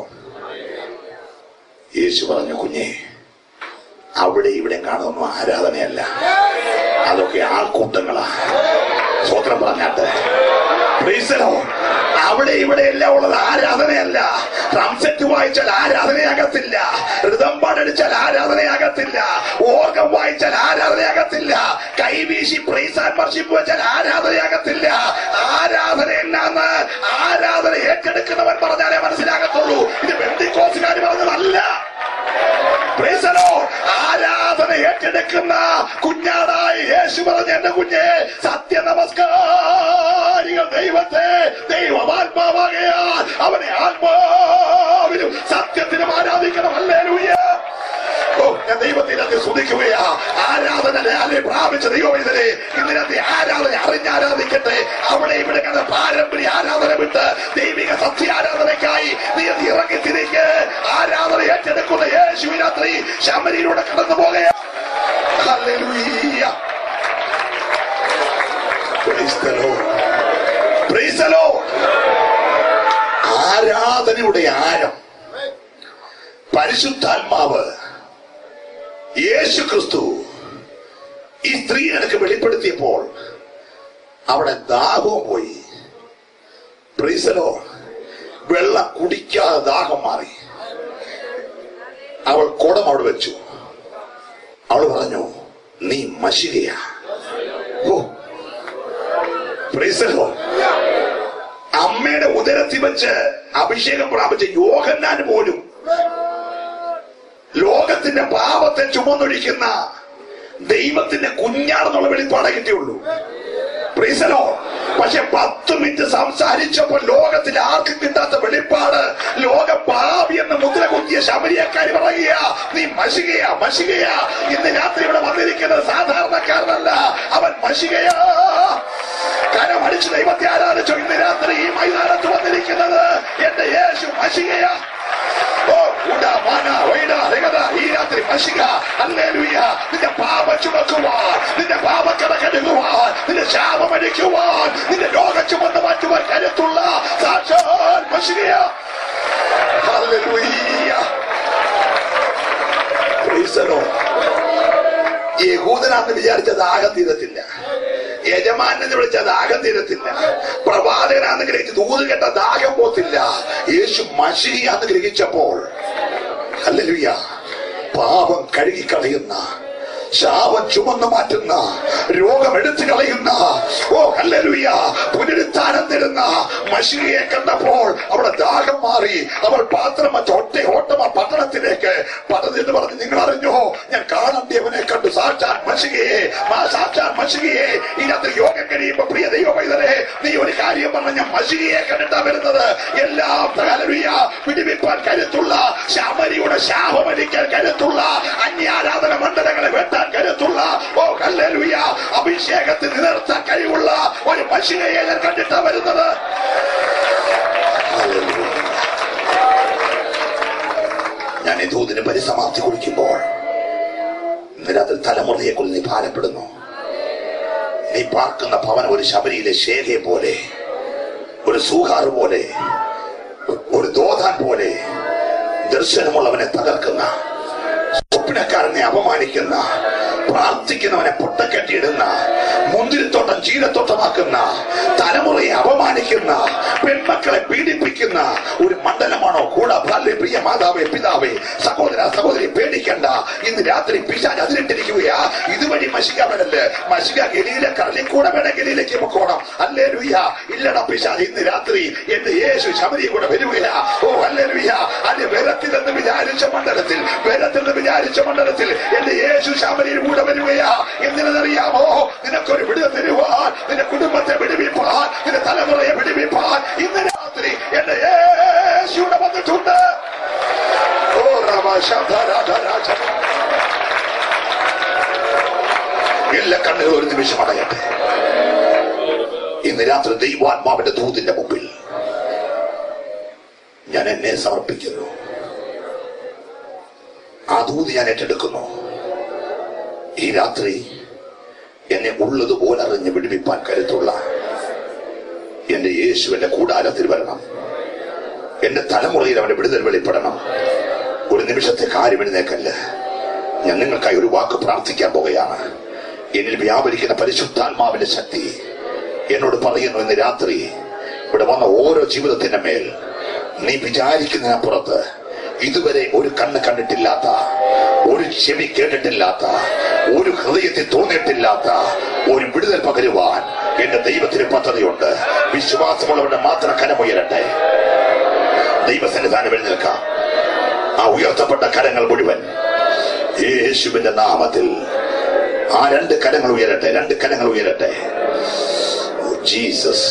യേശു പറഞ്ഞു കുഞ്ഞെ അവിടെ ഇവിടെ കാണുന്ന ആരാധനയല്ല അതൊക്കെ ആൾക്കൂട്ടങ്ങളാ സ്വത്രം പറഞ്ഞാട്ട് പ്രൈസലോ അവിടെ ഇവിടെ എല്ലാം ഉള്ളത് ആരാധനയല്ല ട്രംസെറ്റ് വായിച്ചാൽ ആരാധനയാകത്തില്ല ഋതമ്പാടടിച്ചാൽ ആരാധനയാകത്തില്ല ഓർഗം വായിച്ചാൽ ആരാധനയാകത്തില്ല കൈവീശി പ്രൈസ് ആൻഡ് വർഷിപ്പ് വെച്ചാൽ ആരാധനയാകത്തില്ല ആരാധന എന്നാന്ന് ആരാധന ഏറ്റെടുക്കുന്നവൻ പറഞ്ഞാലേ മനസ്സിലാകത്തുള്ളൂ ഇത് ബന്ധുക്കോസുകാർ പറഞ്ഞതല്ല Praise the Lord. ആരാധന ഏറ്റെടുക്കുന്ന കുഞ്ഞാടായി യേശു പറഞ്ഞ എന്റെ കുഞ്ഞെ സത്യ നമസ്കാരികൾ ദൈവത്തെ ദൈവമാത്മാവാകയാൽ അവനെ ആത്മാവിലും സത്യത്തിനും ആരാധിക്കണം അല്ലേ ഓ ഞാൻ ദൈവത്തിനകത്ത് സ്തുതിക്കുകയാ ആരാധന ലാലെ പ്രാപിച്ച ദൈവവേദനെ ഇന്നിനകത്തെ ആരാധന അറിഞ്ഞ് ആരാധിക്കട്ടെ അവിടെ ഇവിടെ കണ്ട പാരമ്പര്യ ആരാധന വിട്ട് ദൈവിക സത്യ ആരാധനയ്ക്കായി നീ അത് ഇറങ്ങി തിരിക്ക് ആരാധന ഏറ്റെടുക്കുന്ന യേശുവിനത്രി ശമരിയിലൂടെ കടന്നു പോകുകയാ Hallelujah. Praise the Lord. Praise the Lord. ആരാധനയുടെ ആഴം പരിശുദ്ധാത്മാവ് യേശു ക്രിസ്തു ഈ സ്ത്രീ എനിക്ക് വെളിപ്പെടുത്തിയപ്പോൾ അവിടെ ദാഹവും പോയി പ്രീസലോ വെള്ളം കുടിക്കാതെ ദാഹം മാറി അവൾ കുടം അവിടെ വെച്ചു അവൾ പറഞ്ഞു നീ മഷികയാ ഓ പ്രീസലോ അമ്മയുടെ ഉദരത്തിൽ വെച്ച് അഭിഷേകം പ്രാപിച്ച യോഹന്നാൻ പോലും ലോകത്തിന്റെ പാപത്തെ ചുമന്നൊഴിക്കുന്ന ദൈവത്തിന്റെ കുഞ്ഞാണെന്നുള്ള വെളിപ്പാടെ കിട്ടിയുള്ളൂ പ്രീസലോ പക്ഷെ പത്ത് മിനിറ്റ് സംസാരിച്ചപ്പോൾ ലോകത്തിൽ ആർക്കും കിട്ടാത്ത വെളിപ്പാട് ലോക പാപി എന്ന് മുദ്ര കുത്തിയ ശബരിയക്കാരി പറയുക നീ മഷികയാ മഷികയാ ഇന്ന് രാത്രി ഇവിടെ വന്നിരിക്കുന്നത് സാധാരണക്കാരനല്ല അവൻ മഷികയാ കരമടിച്ച് ദൈവത്തെ ആരാധിച്ചു ഇന്ന് രാത്രി ഈ മൈതാനത്ത് വന്നിരിക്കുന്നത് എന്റെ യേശു മഷികയാ ഓ, ഉട, മന, വൈഡ, രഗത, ഈ രാത്രി മഷിക, ഹല്ലേലൂയ. നിന്റെ പാപം ചുമക്കുവാൻ നിന്റെ പാപക്കട കഴുകുവാൻ നിന്റെ ശാപം അടിക്കുവാൻ നിന്റെ രോഗം ചുമന്ന് മാറ്റുവാൻ കരുത്തുള്ള സാക്ഷാൽ മഷികയ ഹല്ലേലൂയ. Praise the Lord. യഹൂദനാന്ന് വിചാരിച്ച ദാഹം തീരത്തില്ല യജമാനെന്ന് വിളിച്ച ദാഹം തീരത്തില്ല പ്രവാചകനാന്ന് ഗ്രഹിച്ച് ദൂത് കേട്ട ദാഹം പോത്തില്ല യേശു മഷിയാന്ന് ഗ്രഹിച്ചപ്പോൾ അല്ലലുയ്യ പാപം കഴുകിക്കളയുന്ന ശാപം ചുമന്നു മാറ്റുന്ന രോഗം എടുത്തു കളയുന്ന ഓ അല്ലലുയ്യ പുനരുത്ഥാനം തരുന്ന മഷിയെ കണ്ടപ്പോൾ അവിടെ ദാഹം മാറി അവൾ പാത്രം വച്ച് ഒറ്റ ഓട്ടമ പട്ടണത്തിലേക്ക് പട്ടണത്തിൽ പറഞ്ഞ് നിങ്ങൾ അറിഞ്ഞോ ഞാൻ കാണേണ്ടിയവനെ കണ്ടു സാക്ഷാൽ മഷികയെ ആ സാക്ഷാൽ മഷികയെ ഇതിനകത്ത് യോഗം കഴിയുമ്പോ പ്രിയ ദൈവമൈതരെ നീ ഒരു കാര്യം പറഞ്ഞ ഞാൻ മഷികയെ കണ്ടിട്ടാ വരുന്നത് എല്ലാം ഹല്ലേലൂയ പിടിവിപ്പാൻ കരുത്തുള്ള ശാമരിയുടെ ശാപമരിക്കാൻ കരുത്തുള്ള അന്യാരാധന മണ്ഡലങ്ങളെ വെട്ടാൻ കരുത്തുള്ള ഓ ഹല്ലേലൂയ അഭിഷേകത്തിൽ നിലനിർത്താൻ കഴിവുള്ള ഒരു മഷികയെ ഞാൻ കണ്ടിട്ടാ വരുന്നത് ഹല്ലേലൂയ. ഞാൻ ഈ ദൂതിന് പരിസമാപ്തി കുറിക്കുമ്പോൾ നിരത്തിൽ തലമുറയെ കുറിച്ച് നീ ഭാരപ്പെടുന്നു നീ പാർക്കുന്ന ഭവനം ഒരു ശബരിയിലെ ശേഖയെ പോലെ ഒരു സൂഹാറ് പോലെ ഒരു ദോതാൻ പോലെ ദർശനമുള്ളവനെ തകർക്കുന്ന സ്വപ്നക്കാരനെ അപമാനിക്കുന്ന പ്രാർത്ഥിക്കുന്നവനെ പൊട്ടക്കെട്ടിയിടുന്ന മുന്തിരിത്തോട്ടം ചീരത്തോട്ടമാക്കുന്ന തലമുറയെ അപമാനിക്കുന്ന പെൺമക്കളെ പീഡിപ്പിക്കുന്ന ഒരു മണ്ഡലമാണോ കൂടെ ബാല്യ പ്രിയ മാതാവേ പിതാവേ സഹോദര സഹോദരി പേടിക്കണ്ട ഇന്ന് രാത്രി പിശാൻ അതിലിട്ടിരിക്കുകയാ ഇതുവഴി മഷിക വേണല്ലേ മഷിക ഗലിയിലെ കടലിൽ കൂടെ വേണം ഗലിയിലേക്ക് പൊക്കോണം അല്ലേ ലുയ്യ ഇല്ലടാ പിശാൻ ഇന്ന് രാത്രി എന്റെ യേശു ശബരി കൂടെ വരികയാ ഓ അല്ലേ ലുയ്യ അല്ലെ വെരത്തിലെന്ന് വിചാരിച്ച മണ്ഡലത്തിൽ വെരത്തിലെന്ന് വിചാരിച്ച മണ്ഡലത്തിൽ എന്റെ യേശു ശബരിയിൽ കൂടെ വരികയാ എന്തിനറിയാമോ നിനക്കൊരു വിടുതൽ തരുവാൻ നിന്റെ കുടുംബത്തെ വിടുവിപ്പാൻ നിന്റെ തലമുറയെ വിടുവിപ്പാൻ ഇന്ന് രാത്രി എന്റെ യേശുവിടെ വന്നിട്ടുണ്ട് ഓ രമ ശബ്ദ രാജ രാജ എല്ലാ കണ്ണുകളും ഒരു നിമിഷം അടയട്ടെ ഇന്ന് രാത്രി ദൈവാത്മാവിന്റെ ദൂതിന്റെ മുമ്പിൽ ഞാൻ എന്നെ സമർപ്പിക്കുന്നു ആ ദൂത് ഞാൻ ഏറ്റെടുക്കുന്നു ഈ രാത്രി എന്നെ ഉള്ളതുപോലെ അറിഞ്ഞ് വിടുവിപ്പാൻ കരുത്തുള്ള എന്റെ യേശു എന്റെ കൂടാരത്തിൽ വരണം എന്റെ തലമുറയിൽ അവന്റെ വിടുതൽ വെളിപ്പെടണം ഒരു നിമിഷത്തെ കാര്യം എഴുന്നേക്കല്ല ഞാൻ നിങ്ങൾക്കായി ഒരു വാക്ക് പ്രാർത്ഥിക്കാൻ പോകുകയാണ് എന്നിൽ വ്യാപരിക്കുന്ന പരിശുദ്ധാത്മാവിന്റെ ശക്തി എന്നോട് പറയുന്നു ഇന്ന് രാത്രി ഇവിടെ വന്ന ഓരോ ജീവിതത്തിന്റെ മേൽ നീ വിചാരിക്കുന്നതിനപ്പുറത്ത് ഇതുവരെ ഒരു കണ്ണ് കണ്ടിട്ടില്ലാത്ത ഒരു ചെവി കേട്ടിട്ടില്ലാത്ത ഒരു ഹൃദയത്തിൽ തോന്നിയിട്ടില്ലാത്ത ഒരു വിടുതൽ പകരുവാൻ എന്റെ ദൈവത്തിന് പദ്ധതിയുണ്ട് വിശ്വാസമുള്ളവരുടെ മാത്രം കരമുയരട്ടെ ദൈവസന്നിധാനം എഴുന്നേൽക്കാം ആ ഉയർത്തപ്പെട്ട കരങ്ങൾ മുഴുവൻ യേശുവിന്റെ നാമത്തിൽ ആ രണ്ട് കരങ്ങൾ ഉയരട്ടെ രണ്ട് കരങ്ങൾ ഉയരട്ടെ ഓ, ജീസസ്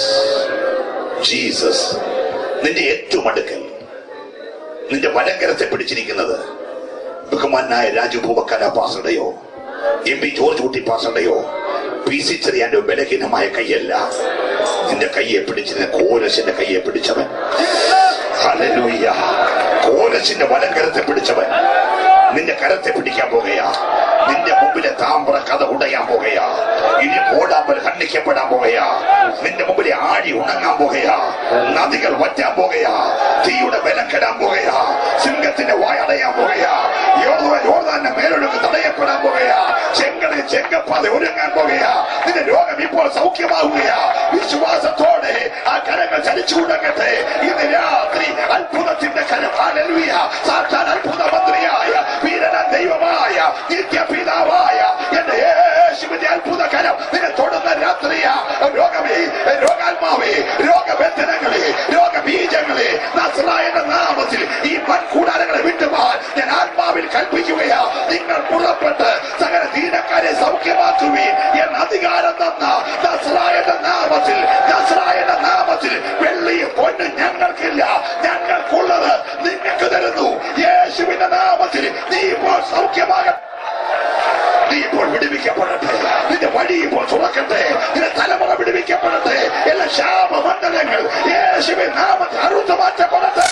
ജീസസ് നിന്റെ ഏറ്റവും അടുക്കൽ നിന്റെ വലങ്കരത്തെ പിടിച്ചിരിക്കുന്നത് ബഹുമാനായ രാജു ഭൂവക്കാല പാസടയോ എം പി ജോർജ് കുട്ടി പാസടയോ പി സി ചെറിയാന്റെ ബലഹീനമായ കൈയല്ല നിന്റെ കയ്യെ പിടിച്ചിരുന്ന കോലശന്റെ കയ്യെ പിടിച്ചവൻ ഹല്ലേലൂയ കോലശിന്റെ വലങ്കരത്തെ പിടിച്ചവൻ നിന്റെ കരത്തെ പിടിക്കാൻ പോകുകയാ നിന്റെ മുമ്പിലെ താമ്പ്ര കഥ ഉടയാൻ പോകുകയാ ഇനി ഓടാമ്പൽ ഖണ്ഡിക്കപ്പെടാൻ പോകുകയാ നിന്റെ മുമ്പിലെ ആഴി ഉണങ്ങാൻ പോകുകയാ നദികൾ വറ്റാൻ പോകുകയാ തീയുടെ ബലക്കെടാൻ പോകുകയാ സിംഹത്തിന്റെ വായടയാൻ പോകുകയാ യോർദാൻ യോർദാന്റെ മേലൊഴുക്ക് തടയപ്പെടാൻ പോകുകയാ ചെങ്കടൽ ചെങ്കപ്പാതെ ഒരുങ്ങാൻ പോകുകയാ നിന്റെ രോഗം ഇപ്പോൾ സൗഖ്യമാവുകയാ വിശ്വാസത്തോടെ ആ കരങ്ങൾ ചലിച്ചു തുടങ്ങട്ടെ ഇന്ന് രാത്രി അത്ഭുതത്തിന്റെ കരം ഹല്ലേലൂയ സാക്ഷാൽ അത്ഭുത മന്ത്രിയായ വീരന ദൈവമായ നിത്യപിതാവായ എന്റെ യേശുവിന്റെ അത്ഭുത കരം നിന്നെ തൊടുന്ന രാത്രിയാ രോഗമേ രോഗാത്മാവേ രോഗബന്ധനങ്ങളെ രോഗബീജങ്ങളെ നസ്രായന്റെ നാമത്തിൽ ഈ മൺകൂടാരങ്ങളെ വിട്ടുപോകാൻ ഞാൻ ആത്മാവിൽ കൽപ്പിക്കുകയാ നിങ്ങൾ പുറപ്പെട്ട് സകല ദീനക്കാരെ സൗഖ്യമാക്കുവീൻ എന്ന അധികാരം തന്ന നസ്രായന്റെ നാമത്തിൽ നസ്രായന്റെ നാമത്തിൽ വെള്ളിയും പൊന്നും ഞങ്ങൾക്കില്ല ഞങ്ങൾക്കുള്ളത് നിങ്ങൾക്ക് തരുന്നു യേശുവിന്റെ നാമത്തിൽ നീ ഇപ്പോൾ സൗഖ്യമാകട്ടെ നീ ഇപ്പോൾ വിടുവിക്കപ്പെടട്ടെ നിന്റെ വഴി ഇപ്പോൾ തുറക്കട്ടെ നിന്റെ തലമുറ വിടുവിക്കപ്പെടട്ടെ എല്ലാ ശാപമണ്ഡലങ്ങൾ യേശുവിൻ നാമത്തിൽ അറുത്തു മാറ്റപ്പെടട്ടെ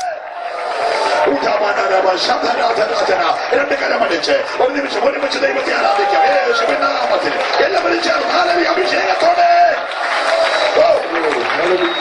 ഉഠമനരവ ശബ്ദരാധരാധന. രണ്ട് കരമടിച്ച് ഒരു നിമിഷം ഒരുമിച്ച് ദൈവത്തെ ആരാധിക്കാം യേശുവിൻ നാമത്തിൽ എല്ലാവരും ചേർന്ന് ഹാലവി അഭിഷേകത്തോടെ ഓ,